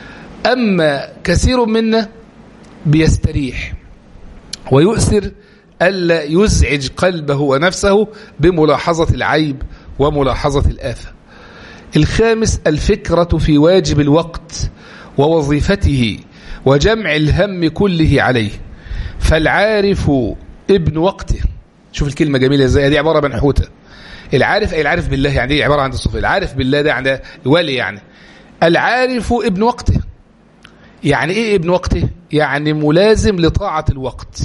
أما كثير منا بيستريح ويؤثر ألا يزعج قلبه ونفسه بملاحظة العيب وملاحظة الآفة الخامس الفكرة في واجب الوقت ووظيفته وجمع الهم كله عليه فالعارف ابن وقته شوف الكلمة جميلة ازاي دي عبارة منحوتة العارف أي العارف بالله يعني دي عبارة عن الصفة العارف بالله ده عند ولي يعني العارف ابن وقته يعني ايه ابن وقته يعني ملازم لطاعة الوقت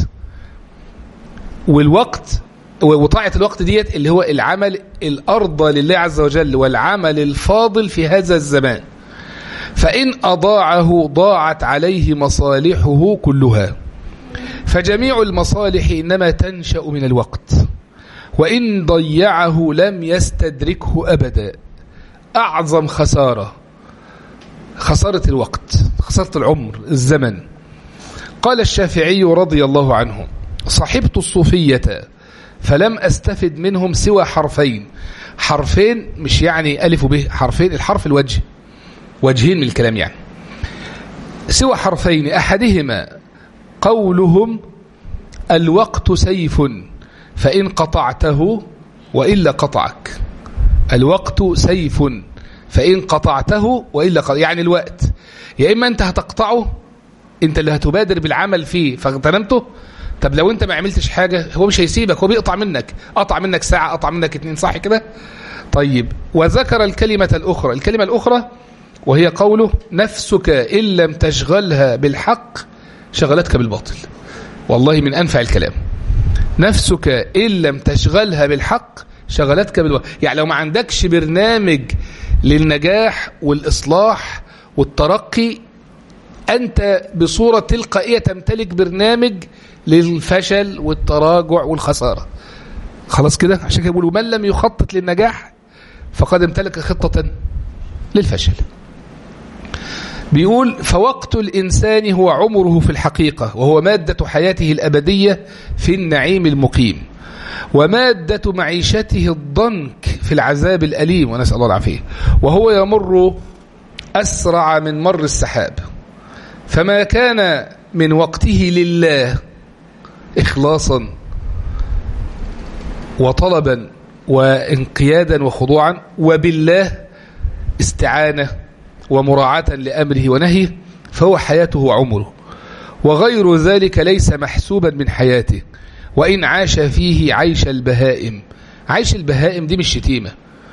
والوقت وطاعة الوقت ديت اللي هو العمل الأرضى لله عز وجل والعمل الفاضل في هذا الزمان فإن أضاعه ضاعت عليه مصالحه كلها فجميع المصالح إنما تنشأ من الوقت وإن ضيعه لم يستدركه أبدا أعظم خسارة خسارة الوقت خسارة العمر الزمن قال الشافعي رضي الله عنه صحبت الصوفية فلم أستفد منهم سوى حرفين حرفين مش يعني ألف وب حرفين الحرف الوجه وجهين من الكلام يعني سوى حرفين أحدهما قولهم الوقت سيف فإن قطعته وإلا قطعك الوقت سيف فإن قطعته وإلا قطع يعني الوقت يا إما أنت هتقطعه أنت اللي هتبادر بالعمل فيه فاغتنمته طب لو أنت ما عملتش حاجة هو مش هيسيبك هو بيقطع منك قطع منك ساعة قطع منك اتنين صح كده طيب وذكر الكلمة الأخرى الكلمة الأخرى وهي قوله نفسك إن لم تشغلها بالحق شغلتك بالباطل والله من أنفع الكلام نفسك إن لم تشغلها بالحق شغلتك بالباطل يعني لو ما عندكش برنامج للنجاح والإصلاح والترقي أنت بصورة تلقائية تمتلك برنامج للفشل والتراجع والخسارة خلاص كده عشان كده بيقولوا من لم يخطط للنجاح فقد امتلك خطة للفشل بيقول فوقت الإنسان هو عمره في الحقيقة وهو مادة حياته الأبدية في النعيم المقيم ومادة معيشته الضنك في العذاب الأليم ونسأل الله العافية وهو يمر أسرع من مر السحاب فما كان من وقته لله إخلاصا وطلبا وانقيادا وخضوعا وبالله استعانة ومراعاة لأمره ونهيه فهو حياته وعمره وغير ذلك ليس محسوبا من حياته وإن عاش فيه عيش البهائم عيش البهائم دي مش شتيمة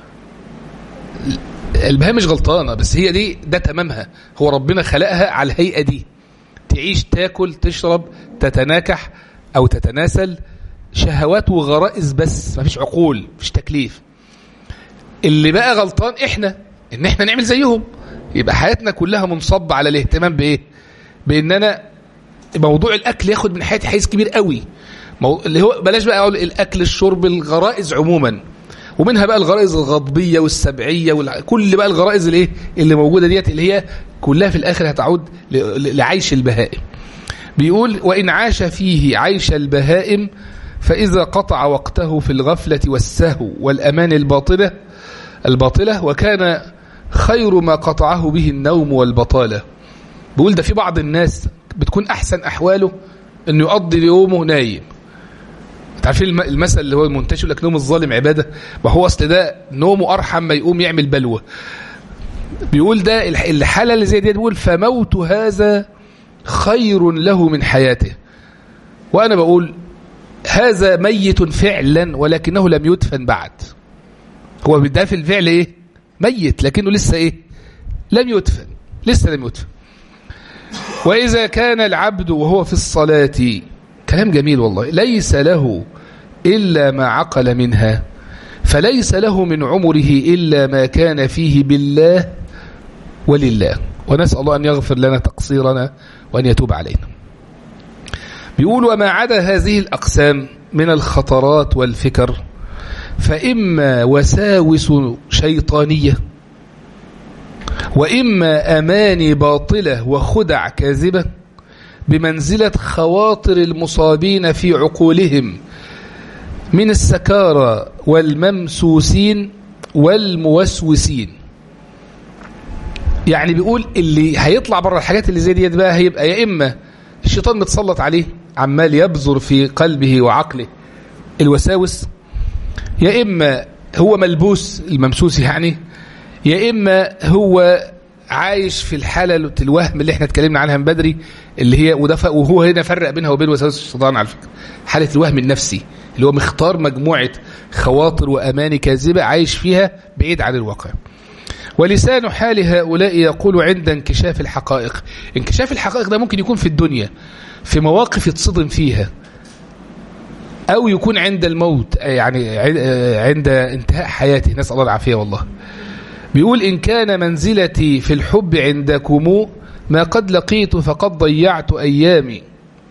البهائم مش غلطانة بس هي دي ده تمامها هو ربنا خلقها على الهيئة دي تعيش تاكل تشرب تتناكح أو تتناسل شهوات وغرائز بس ما فيش عقول مفيش تكليف اللي بقى غلطان احنا ان احنا نعمل زيهم يبقى حياتنا كلها منصبة على الاهتمام بايه بان انا موضوع الاكل ياخد من حياتي حيز كبير قوي مو... اللي هو بلاش بقى اقول الاكل الشرب الغرائز عموما ومنها بقى الغرائز الغضبيه والسبعيه وال... كل بقى الغرائز الايه اللي موجوده ديت اللي هي كلها في الاخر هتعود ل... لعيش البهائم بيقول وان عاش فيه عيش البهائم فاذا قطع وقته في الغفله والسهو والامان الباطله الباطله وكان خير ما قطعه به النوم والبطاله بيقول ده في بعض الناس بتكون احسن احواله انه يقضي يومه نايم عارفين المثل اللي هو المنتشر لك نوم الظالم عباده ما هو اصل ده نومه ارحم ما يقوم يعمل بلوه بيقول ده الحاله اللي زي دي بيقول فموت هذا خير له من حياته وانا بقول هذا ميت فعلا ولكنه لم يدفن بعد هو ده في الفعل ايه ميت لكنه لسه ايه لم يدفن لسه لم يدفن وإذا كان العبد وهو في الصلاة كلام جميل والله ليس له إلا ما عقل منها فليس له من عمره إلا ما كان فيه بالله ولله ونسأل الله أن يغفر لنا تقصيرنا وأن يتوب علينا بيقول وما عدا هذه الأقسام من الخطرات والفكر فإما وساوس شيطانية وإما أماني باطلة وخدع كاذبة بمنزلة خواطر المصابين في عقولهم من السكارى والممسوسين والموسوسين يعني بيقول اللي هيطلع بره الحاجات اللي زي ديت بقى هيبقى يا إما الشيطان متسلط عليه عمال يبذر في قلبه وعقله الوساوس يا إما هو ملبوس الممسوس يعني يا إما هو عايش في الحالة الوهم اللي احنا اتكلمنا عنها من بدري اللي هي وهو هنا فرق بينها وبين وساوس الشيطان على فكرة حالة الوهم النفسي اللي هو مختار مجموعة خواطر وأماني كاذبة عايش فيها بعيد عن الواقع ولسان حال هؤلاء يقول عند انكشاف الحقائق انكشاف الحقائق ده ممكن يكون في الدنيا في مواقف يتصدم فيها أو يكون عند الموت يعني عند انتهاء حياته نسأل الله العافية والله بيقول إن كان منزلتي في الحب عندكم ما قد لقيت فقد ضيعت أيامي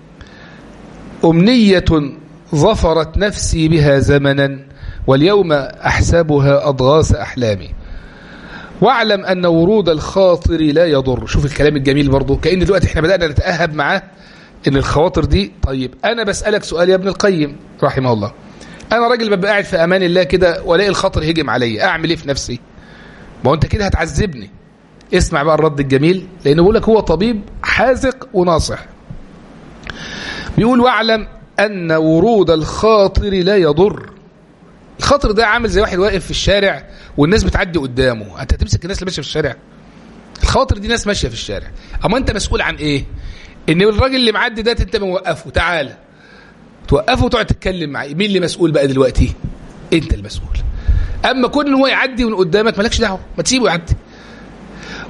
أمنية ظفرت نفسي بها زمنا واليوم أحسبها أضغاث أحلامي واعلم أن ورود الخاطر لا يضر شوف الكلام الجميل برضو كأن دلوقتي احنا بدأنا نتأهب معاه ان الخواطر دي طيب أنا بسألك سؤال يا ابن القيم رحمه الله أنا راجل ببقى قاعد في أمان الله كده والاقي الخاطر هجم عليا أعمل إيه في نفسي ما هو أنت كده هتعذبني اسمع بقى الرد الجميل لأنه بيقول لك هو طبيب حاذق وناصح بيقول واعلم أن ورود الخاطر لا يضر الخاطر ده عامل زي واحد واقف في الشارع والناس بتعدي قدامه انت هتمسك الناس اللي ماشيه في الشارع الخاطر دي ناس ماشيه في الشارع اما انت مسؤول عن ايه ان الراجل اللي معدي ده انت موقفه تعالى توقفه وتقعد تتكلم معاه مين اللي مسؤول بقى دلوقتي انت المسؤول اما كون هو يعدي من قدامك مالكش دعوه ما تسيبه يعدي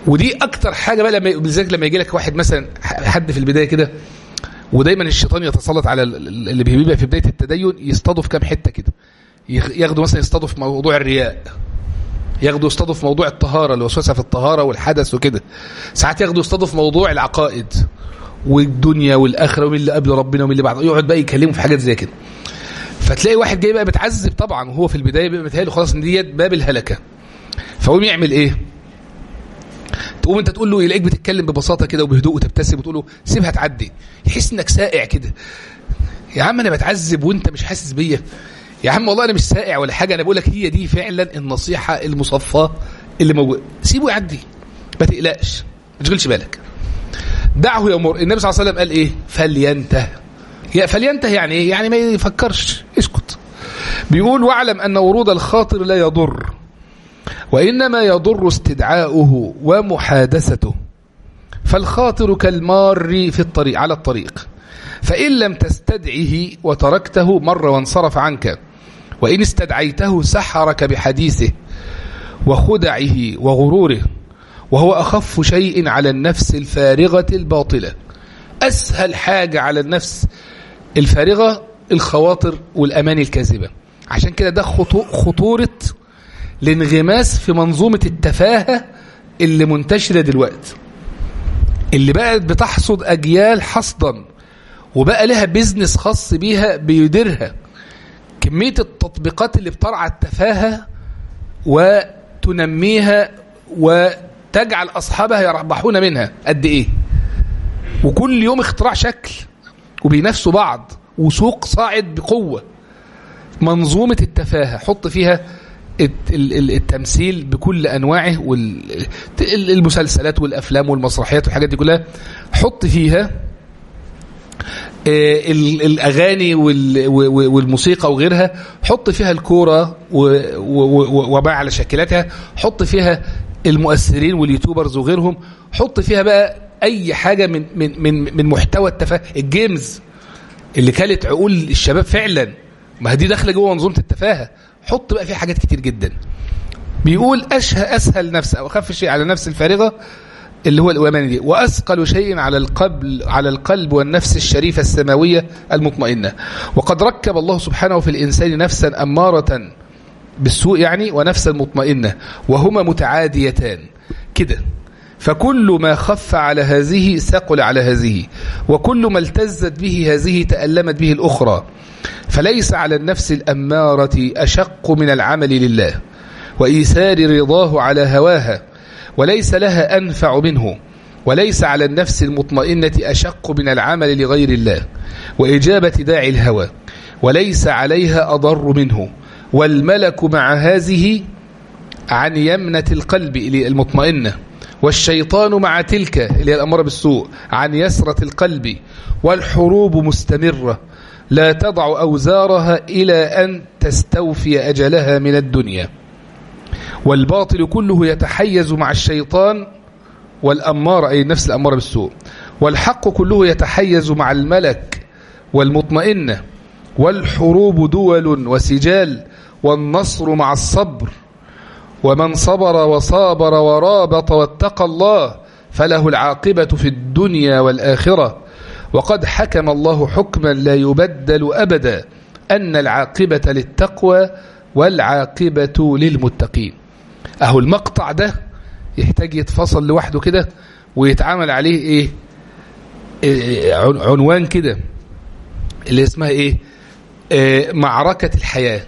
ودي اكتر حاجه بقى لما بالذات لما يجي لك واحد مثلا حد في البدايه كده ودايما الشيطان يتسلط على اللي بيبقى في بدايه التدين يصطادوا في كام حته كده ياخدوا مثلا يصطادوا في موضوع الرياء ياخدوا يصطادوا في موضوع الطهاره الوسوسه في الطهاره والحدث وكده ساعات ياخدوا يصطادوا في موضوع العقائد والدنيا والاخره ومين اللي قبل ربنا ومين اللي بعد يقعد بقى يكلموا في حاجات زي كده فتلاقي واحد جاي بقى متعذب طبعا وهو في البدايه بيبقى متهيأله خلاص ان ديت باب الهلكه فقوم يعمل ايه؟ تقوم انت تقول له يلاقيك بتتكلم ببساطه كده وبهدوء وتبتسم وتقول له سيبها تعدي يحس انك سائع كده يا عم انا بتعذب وانت مش حاسس بيا يا عم والله انا مش سائع ولا حاجه انا بقول لك هي دي فعلا النصيحه المصفاه اللي موجوده سيبه يعدي ما تقلقش ما تشغلش بالك دعه يمر النبي صلى الله عليه وسلم قال ايه فلينته يا فلينته يعني ايه يعني ما يفكرش اسكت بيقول واعلم ان ورود الخاطر لا يضر وانما يضر استدعاؤه ومحادثته فالخاطر كالمار في الطريق على الطريق فإن لم تستدعه وتركته مر وانصرف عنك وإن استدعيته سحرك بحديثه وخدعه وغروره وهو أخف شيء على النفس الفارغة الباطلة أسهل حاجة على النفس الفارغة الخواطر والأماني الكاذبة عشان كده ده خطورة الانغماس في منظومة التفاهة اللي منتشرة دلوقتي اللي بقت بتحصد أجيال حصدا وبقى لها بيزنس خاص بيها بيديرها كمية التطبيقات اللي بترعى التفاهة وتنميها وتجعل أصحابها يربحون منها قد إيه وكل يوم اختراع شكل وبينافسوا بعض وسوق صاعد بقوة منظومة التفاهة حط فيها التمثيل بكل أنواعه والمسلسلات والأفلام والمسرحيات والحاجات دي كلها حط فيها الاغاني والموسيقى وغيرها حط فيها الكوره وما على شكلاتها حط فيها المؤثرين واليوتيوبرز وغيرهم حط فيها بقى اي حاجه من من من من محتوى التفاهه الجيمز اللي كانت عقول الشباب فعلا ما دي داخله جوه منظومه التفاهه حط بقى فيها حاجات كتير جدا بيقول اشهى اسهل نفس او اخف شيء على نفس الفارغه اللي هو الأماني دي وأثقل شيء على القلب على القلب والنفس الشريفة السماوية المطمئنة وقد ركب الله سبحانه في الإنسان نفسا أمارة بالسوء يعني ونفسا مطمئنة وهما متعاديتان كده فكل ما خف على هذه ثقل على هذه وكل ما التزت به هذه تألمت به الأخرى فليس على النفس الأمارة أشق من العمل لله وإيثار رضاه على هواها وليس لها أنفع منه وليس على النفس المطمئنة أشق من العمل لغير الله وإجابة داعي الهوى وليس عليها أضر منه والملك مع هذه عن يمنة القلب المطمئنة والشيطان مع تلك اللي هي الأمر بالسوء عن يسرة القلب والحروب مستمرة لا تضع أوزارها إلى أن تستوفي أجلها من الدنيا والباطل كله يتحيز مع الشيطان والأمارة أي النفس الأمارة بالسوء والحق كله يتحيز مع الملك والمطمئنة والحروب دول وسجال والنصر مع الصبر ومن صبر وصابر ورابط واتقى الله فله العاقبة في الدنيا والآخرة وقد حكم الله حكما لا يبدل أبدا أن العاقبة للتقوى والعاقبة للمتقين أهو المقطع ده يحتاج يتفصل لوحده كده ويتعامل عليه إيه, إيه عنوان كده اللي اسمها إيه, إيه معركة الحياة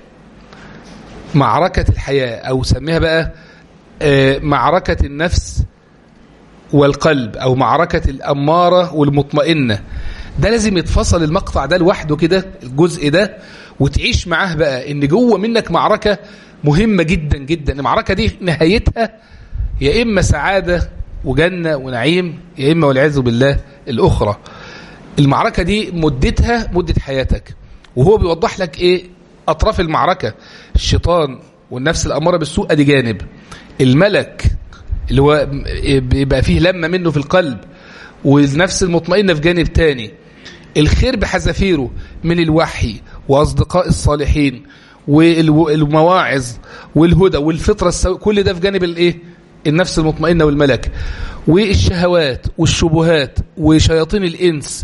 معركة الحياة أو سميها بقى إيه معركة النفس والقلب أو معركة الأمارة والمطمئنة ده لازم يتفصل المقطع ده لوحده كده الجزء ده وتعيش معاه بقى ان جوه منك معركة مهمة جدا جدا المعركة دي نهايتها يا إما سعادة وجنة ونعيم يا إما والعياذ بالله الأخرى المعركة دي مدتها مدة حياتك وهو بيوضح لك إيه أطراف المعركة الشيطان والنفس الأمارة بالسوء أدي جانب الملك اللي هو بيبقى فيه لمة منه في القلب والنفس المطمئنة في جانب تاني الخير بحذافيره من الوحي وأصدقاء الصالحين والمواعظ والهدى والفطرة السو... كل ده في جانب الايه النفس المطمئنة والملك والشهوات والشبهات وشياطين الإنس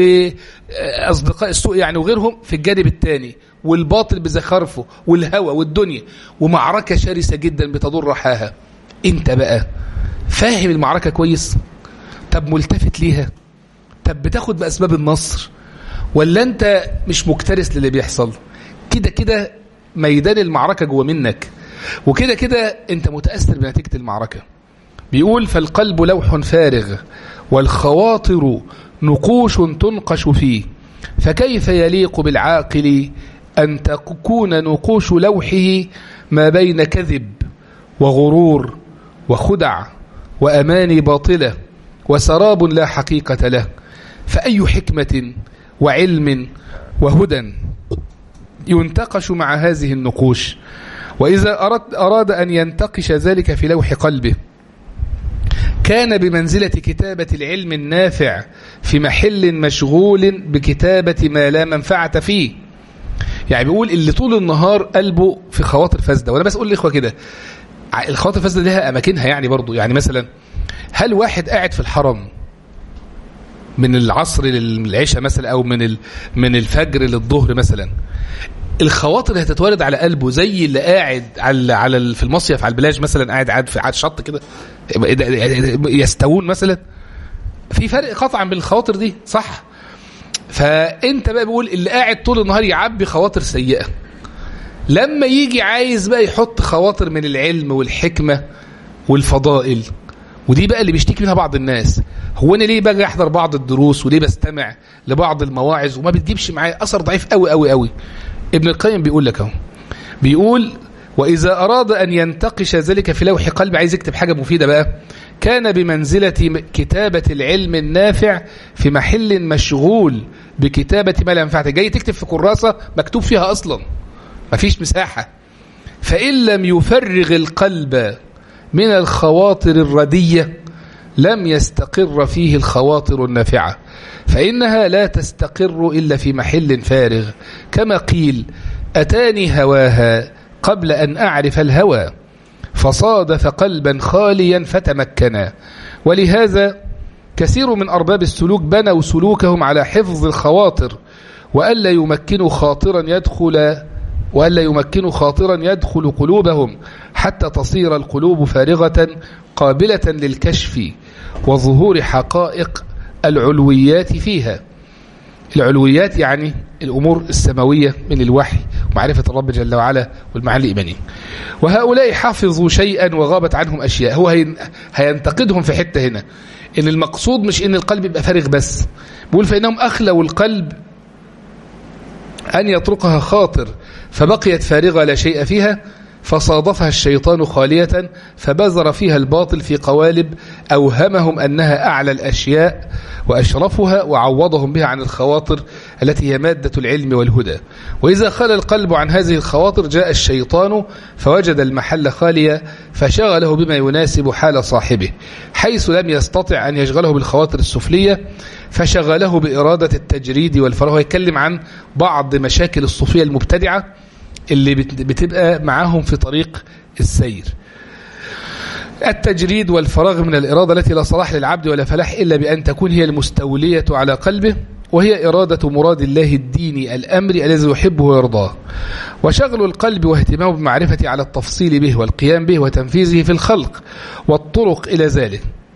وأصدقاء السوء يعني وغيرهم في الجانب الثاني والباطل بزخرفه والهوى والدنيا ومعركة شرسة جدا بتدور رحاها انت بقى فاهم المعركة كويس طب ملتفت ليها طب بتاخد بأسباب النصر ولا انت مش مكترث للي بيحصل كده كده ميدان المعركة جوه منك وكده كده انت متأثر بنتيجة المعركة بيقول فالقلب لوح فارغ والخواطر نقوش تنقش فيه فكيف يليق بالعاقل أن تكون نقوش لوحه ما بين كذب وغرور وخدع وأماني باطلة وسراب لا حقيقة له فأي حكمة وعلم وهدى ينتقش مع هذه النقوش وإذا أراد, أراد أن ينتقش ذلك في لوح قلبه كان بمنزلة كتابة العلم النافع في محل مشغول بكتابة ما لا منفعة فيه يعني بيقول اللي طول النهار قلبه في خواطر فاسدة وأنا بس أقول لإخوة كده الخواطر الفاسدة لها أماكنها يعني برضو يعني مثلا هل واحد قاعد في الحرم من العصر للعشاء مثلا أو من من الفجر للظهر مثلا الخواطر اللي هتتوارد على قلبه زي اللي قاعد على على في المصيف على البلاج مثلا قاعد قاعد في على الشط كده يستوون مثلا في فرق قطعا بين الخواطر دي صح فانت بقى بيقول اللي قاعد طول النهار يعبي خواطر سيئه لما يجي عايز بقى يحط خواطر من العلم والحكمه والفضائل ودي بقى اللي بيشتكي منها بعض الناس هو انا ليه باجي احضر بعض الدروس وليه بستمع لبعض المواعظ وما بتجيبش معايا اثر ضعيف قوي قوي قوي ابن القيم بيقول لك اهو بيقول وإذا أراد أن ينتقش ذلك في لوح قلب عايز يكتب حاجة مفيدة بقى كان بمنزلة كتابة العلم النافع في محل مشغول بكتابة ما لا ينفعك جاي تكتب في كراسة مكتوب فيها أصلا مفيش مساحة فإن لم يفرغ القلب من الخواطر الردية لم يستقر فيه الخواطر النافعة فإنها لا تستقر إلا في محل فارغ كما قيل أتاني هواها قبل أن أعرف الهوى فصادف قلبا خاليا فتمكنا ولهذا كثير من أرباب السلوك بنوا سلوكهم على حفظ الخواطر وألا يمكنوا خاطرا يدخل وألا يمكنوا خاطرا يدخل قلوبهم حتى تصير القلوب فارغة قابلة للكشف وظهور حقائق العلويات فيها العلويات يعني الأمور السماوية من الوحي ومعرفة الرب جل وعلا والمعاني الإيمانية وهؤلاء حفظوا شيئا وغابت عنهم أشياء هو هينتقدهم في حتة هنا إن المقصود مش إن القلب يبقى فارغ بس بيقول فإنهم أخلوا القلب أن يتركها خاطر فبقيت فارغة لا شيء فيها فصادفها الشيطان خالية فبذر فيها الباطل في قوالب أوهمهم أنها أعلى الأشياء وأشرفها وعوضهم بها عن الخواطر التي هي مادة العلم والهدى وإذا خل القلب عن هذه الخواطر جاء الشيطان فوجد المحل خاليا فشغله بما يناسب حال صاحبه حيث لم يستطع أن يشغله بالخواطر السفلية فشغله بإرادة التجريد والفراغ يتكلم عن بعض مشاكل الصوفية المبتدعة اللي بتبقى معاهم في طريق السير التجريد والفراغ من الإرادة التي لا صلاح للعبد ولا فلاح إلا بأن تكون هي المستولية على قلبه وهي إرادة مراد الله الديني الأمر الذي يحبه ويرضاه وشغل القلب واهتمامه بمعرفة على التفصيل به والقيام به وتنفيذه في الخلق والطرق إلى ذلك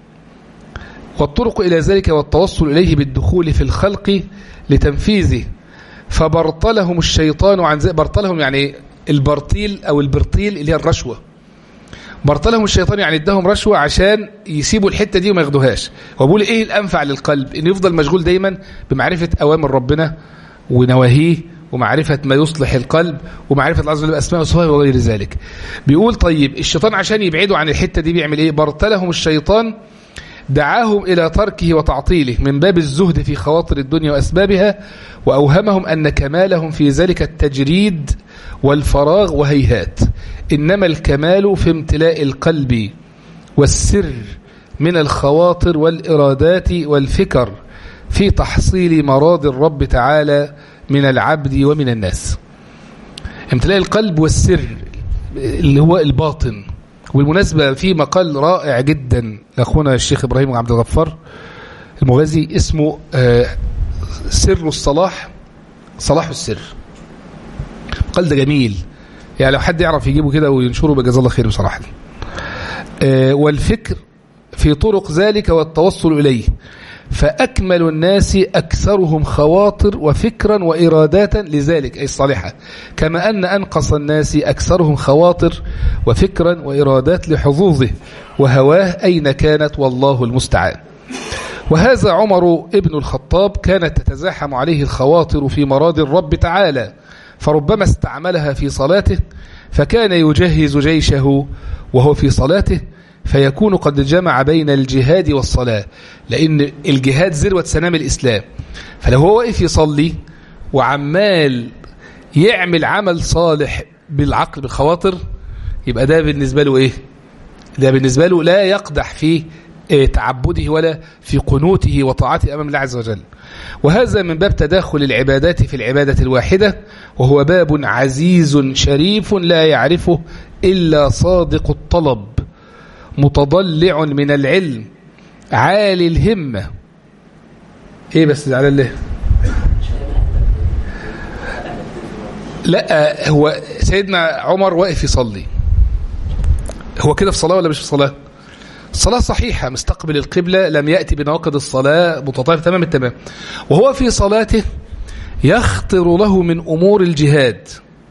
والطرق إلى ذلك والتوصل إليه بالدخول في الخلق لتنفيذه فبرطلهم الشيطان عن ذلك برطلهم يعني البرطيل أو البرطيل اللي هي الرشوة برطلهم الشيطان يعني اداهم رشوة عشان يسيبوا الحتة دي وما ياخدوهاش وبقول ايه الانفع للقلب انه يفضل مشغول دايما بمعرفة اوامر ربنا ونواهيه ومعرفة ما يصلح القلب ومعرفة الله عز وجل بأسماء وصفاته وغير ذلك بيقول طيب الشيطان عشان يبعدوا عن الحتة دي بيعمل ايه برطلهم الشيطان دعاهم إلى تركه وتعطيله من باب الزهد في خواطر الدنيا وأسبابها وأوهمهم أن كمالهم في ذلك التجريد والفراغ وهيهات إنما الكمال في امتلاء القلب والسر من الخواطر والإرادات والفكر في تحصيل مراد الرب تعالى من العبد ومن الناس امتلاء القلب والسر اللي هو الباطن وبالمناسبة في مقال رائع جدا لأخونا الشيخ إبراهيم عبد الغفار المغازي اسمه آه، سر الصلاح صلاح السر المقال ده جميل يعني لو حد يعرف يجيبه كده وينشره بجزاه الله خير بصراحة آه، والفكر في طرق ذلك والتوصل إليه فأكمل الناس أكثرهم خواطر وفكرا وإرادات لذلك أي الصالحة كما أن أنقص الناس أكثرهم خواطر وفكرا وإرادات لحظوظه وهواه أين كانت والله المستعان وهذا عمر ابن الخطاب كانت تتزاحم عليه الخواطر في مراضي الرب تعالى فربما استعملها في صلاته فكان يجهز جيشه وهو في صلاته فيكون قد جمع بين الجهاد والصلاة لأن الجهاد ذروة سنام الإسلام فلو هو واقف يصلي وعمال يعمل عمل صالح بالعقل بالخواطر يبقى ده بالنسبة له إيه ده بالنسبة له لا يقدح في إيه تعبده ولا في قنوته وطاعته أمام الله عز وجل وهذا من باب تداخل العبادات في العبادة الواحدة وهو باب عزيز شريف لا يعرفه إلا صادق الطلب متضلع من العلم عالي الهمة ايه بس على الله لا هو سيدنا عمر واقف يصلي هو كده في صلاة ولا مش في صلاة الصلاة صحيحة مستقبل القبلة لم يأتي بنواقض الصلاة متطابق تمام التمام وهو في صلاته يخطر له من أمور الجهاد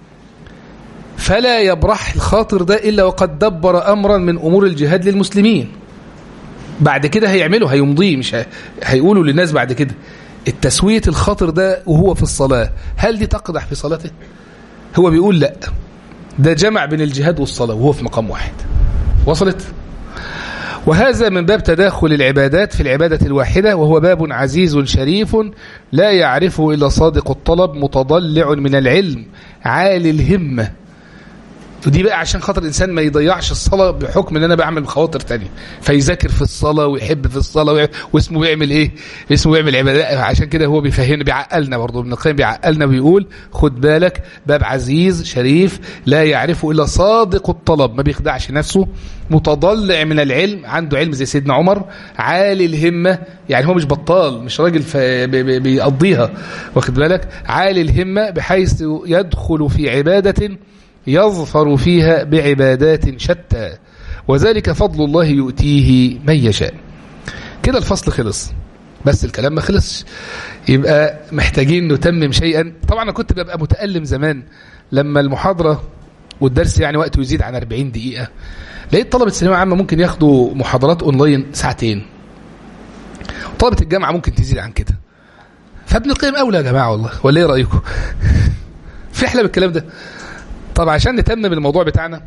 فلا يبرح الخاطر ده إلا وقد دبر أمرا من أمور الجهاد للمسلمين بعد كده هيعملوا هيمضيه مش هي... هيقولوا للناس بعد كده التسوية الخاطر ده وهو في الصلاة هل دي تقدح في صلاته هو بيقول لا ده جمع بين الجهاد والصلاة وهو في مقام واحد وصلت وهذا من باب تداخل العبادات في العبادة الواحدة وهو باب عزيز شريف لا يعرفه إلا صادق الطلب متضلع من العلم عالي الهمة ودي بقى عشان خاطر الانسان ما يضيعش الصلاه بحكم ان انا بعمل خواطر تانية فيذاكر في الصلاه ويحب في الصلاه وي... واسمه بيعمل ايه اسمه بيعمل عبادات عشان كده هو بيفهمنا بيعقلنا برضه ابن القيم بيعقلنا ويقول خد بالك باب عزيز شريف لا يعرفه الا صادق الطلب ما بيخدعش نفسه متضلع من العلم عنده علم زي سيدنا عمر عالي الهمه يعني هو مش بطال مش راجل ف... بي... بي... بيقضيها واخد بالك عالي الهمه بحيث يدخل في عباده يظفر فيها بعبادات شتى وذلك فضل الله يؤتيه من يشاء كده الفصل خلص بس الكلام ما خلصش يبقى محتاجين نتمم شيئا طبعا انا كنت ببقى متألم زمان لما المحاضرة والدرس يعني وقته يزيد عن 40 دقيقة لقيت طلبة الثانوية عامة ممكن ياخدوا محاضرات اونلاين ساعتين طلبة الجامعة ممكن تزيد عن كده فابن القيم اولى يا جماعة والله ولا ايه رأيكم في احلى بالكلام ده طب عشان نتمم الموضوع بتاعنا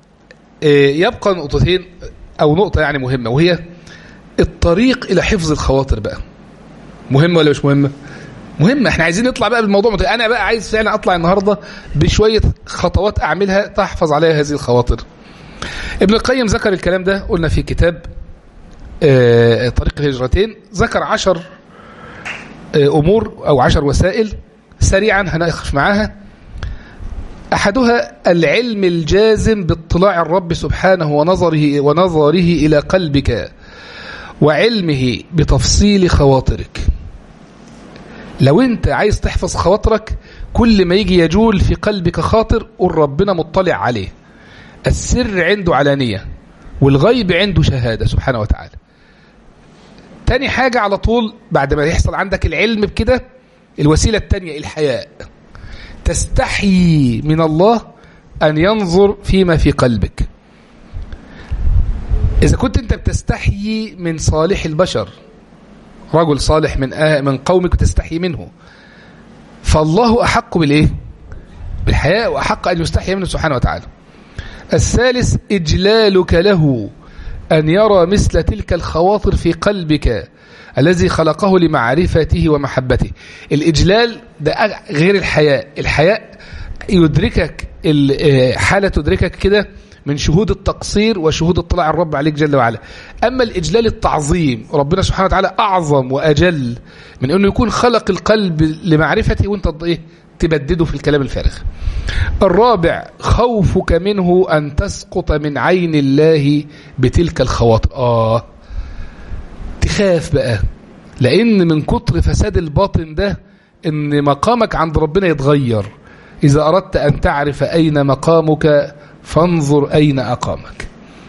يبقى نقطتين او نقطة يعني مهمة وهي الطريق الى حفظ الخواطر بقى مهمة ولا مش مهمة مهمة احنا عايزين نطلع بقى بالموضوع مطلع. انا بقى عايز فعلا اطلع النهاردة بشوية خطوات اعملها تحفظ عليها هذه الخواطر ابن القيم ذكر الكلام ده قلنا في كتاب اه طريق الهجرتين ذكر عشر اه امور او عشر وسائل سريعا هنقف معاها أحدها العلم الجازم باطلاع الرب سبحانه ونظره, ونظره إلى قلبك وعلمه بتفصيل خواطرك لو انت عايز تحفظ خواطرك كل ما يجي يجول في قلبك خاطر قل ربنا مطلع عليه السر عنده علانية والغيب عنده شهادة سبحانه وتعالى تاني حاجة على طول بعد ما يحصل عندك العلم بكده الوسيلة التانية الحياء تستحيي من الله أن ينظر فيما في قلبك إذا كنت أنت بتستحيي من صالح البشر رجل صالح من آه من قومك تستحيي منه فالله أحق بالإيه بالحياء وأحق أن يستحيي منه سبحانه وتعالى الثالث إجلالك له أن يرى مثل تلك الخواطر في قلبك الذي خلقه لمعرفته ومحبته الإجلال ده غير الحياء الحياء يدركك حالة تدركك كده من شهود التقصير وشهود اطلاع الرب عليك جل وعلا أما الإجلال التعظيم ربنا سبحانه وتعالى أعظم وأجل من أنه يكون خلق القلب لمعرفته وانت ايه تبدده في الكلام الفارغ الرابع خوفك منه أن تسقط من عين الله بتلك الخواطر آه تخاف بقى لأن من كتر فساد الباطن ده ان مقامك عند ربنا يتغير إذا أردت أن تعرف أين مقامك فانظر أين أقامك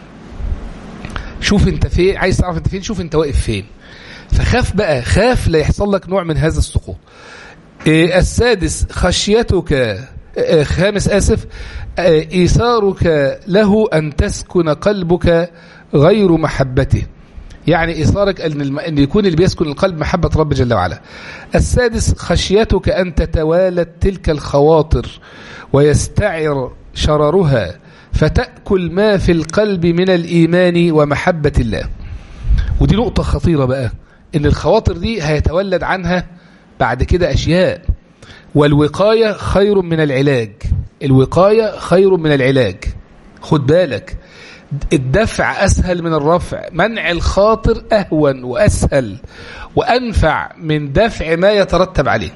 شوف انت فين عايز تعرف انت فين شوف انت واقف فين فخاف بقى خاف لا يحصل لك نوع من هذا السقوط إيه السادس خشيتك إيه خامس آسف إيه إيثارك له أن تسكن قلبك غير محبته يعني إيثارك أن, أن يكون اللي بيسكن القلب محبة رب جل وعلا السادس خشيتك أن تتوالد تلك الخواطر ويستعر شررها فتأكل ما في القلب من الإيمان ومحبة الله ودي نقطة خطيرة بقى إن الخواطر دي هيتولد عنها بعد كده أشياء والوقاية خير من العلاج الوقاية خير من العلاج خد بالك الدفع أسهل من الرفع منع الخاطر أهون وأسهل وأنفع من دفع ما يترتب عليه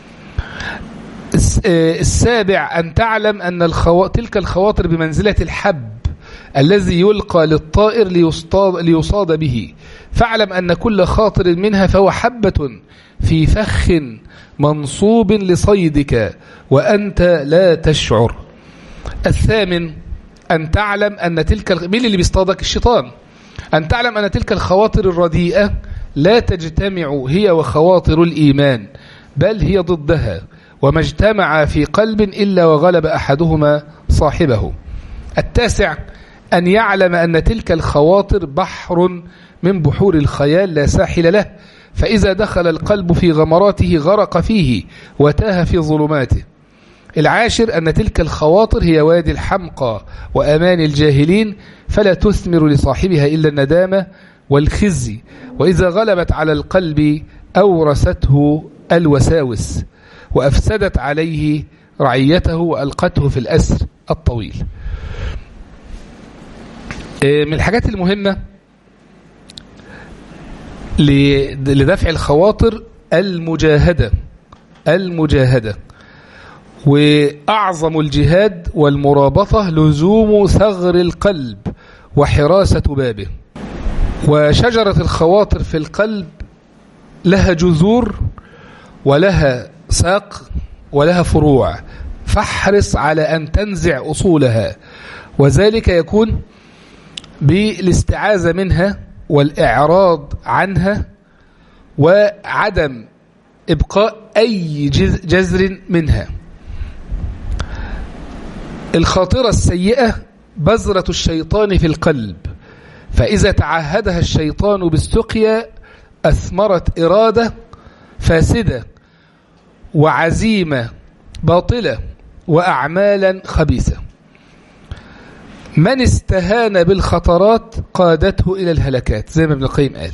السابع أن تعلم أن الخوا... تلك الخواطر بمنزلة الحب الذي يلقى للطائر ليصطاد, ليصاد به فاعلم أن كل خاطر منها فهو حبة في فخ منصوب لصيدك وأنت لا تشعر الثامن أن تعلم أن تلك مين اللي بيصطادك الشيطان أن تعلم أن تلك الخواطر الرديئة لا تجتمع هي وخواطر الإيمان بل هي ضدها وما اجتمع في قلب إلا وغلب أحدهما صاحبه التاسع أن يعلم أن تلك الخواطر بحر من بحور الخيال لا ساحل له فإذا دخل القلب في غمراته غرق فيه وتاه في ظلماته العاشر أن تلك الخواطر هي وادي الحمقى وأمان الجاهلين فلا تثمر لصاحبها إلا الندامة والخزي وإذا غلبت على القلب أورثته الوساوس وأفسدت عليه رعيته وألقته في الأسر الطويل من الحاجات المهمة لدفع الخواطر المجاهدة المجاهدة وأعظم الجهاد والمرابطة لزوم ثغر القلب وحراسة بابه وشجرة الخواطر في القلب لها جذور ولها ساق ولها فروع فاحرص على أن تنزع أصولها وذلك يكون بالاستعاذة منها والإعراض عنها وعدم إبقاء أي جذر منها الخاطرة السيئة بذرة الشيطان في القلب فإذا تعهدها الشيطان بالسقيا أثمرت إرادة فاسدة وعزيمة باطلة وأعمالا خبيثة من استهان بالخطرات قادته إلى الهلكات زي ما ابن القيم قال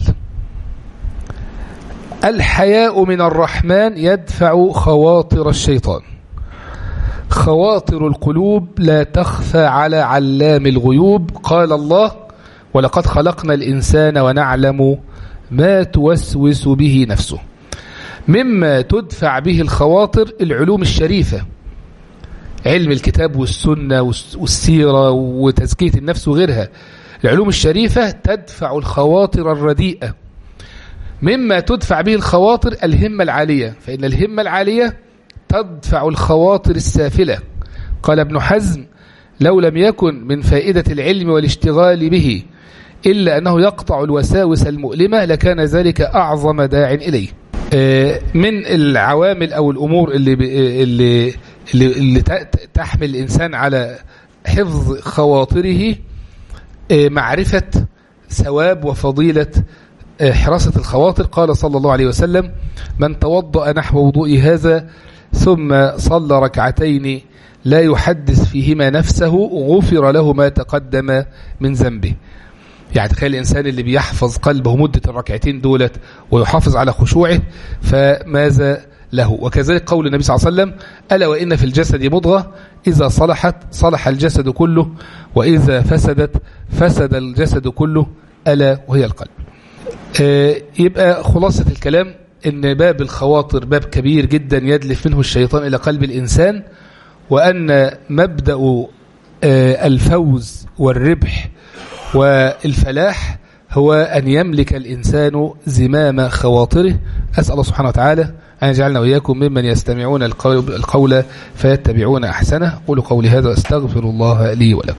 الحياء من الرحمن يدفع خواطر الشيطان خواطر القلوب لا تخفى على علام الغيوب قال الله ولقد خلقنا الإنسان ونعلم ما توسوس به نفسه مما تدفع به الخواطر العلوم الشريفة علم الكتاب والسنة والسيرة وتزكية النفس وغيرها العلوم الشريفة تدفع الخواطر الرديئة مما تدفع به الخواطر الهمة العالية فإن الهمة العالية تدفع الخواطر السافلة قال ابن حزم لو لم يكن من فائدة العلم والاشتغال به إلا أنه يقطع الوساوس المؤلمة لكان ذلك أعظم داع إليه من العوامل أو الأمور اللي, اللي, اللي, اللي تحمل الإنسان على حفظ خواطره معرفة ثواب وفضيلة حراسة الخواطر قال صلى الله عليه وسلم من توضأ نحو وضوء هذا ثم صلى ركعتين لا يحدث فيهما نفسه غفر له ما تقدم من ذنبه يعني تخيل الإنسان اللي بيحفظ قلبه مدة الركعتين دولت ويحافظ على خشوعه فماذا له وكذلك قول النبي صلى الله عليه وسلم ألا وإن في الجسد مضغة إذا صلحت صلح الجسد كله وإذا فسدت فسد الجسد كله ألا وهي القلب يبقى خلاصة الكلام ان باب الخواطر باب كبير جدا يدلف منه الشيطان إلى قلب الإنسان وأن مبدأ الفوز والربح والفلاح هو أن يملك الإنسان زمام خواطره أسأل الله سبحانه وتعالى أن يجعلنا وإياكم ممن يستمعون القول, القول فيتبعون أحسنه قولوا قولي هذا وأستغفر الله لي ولكم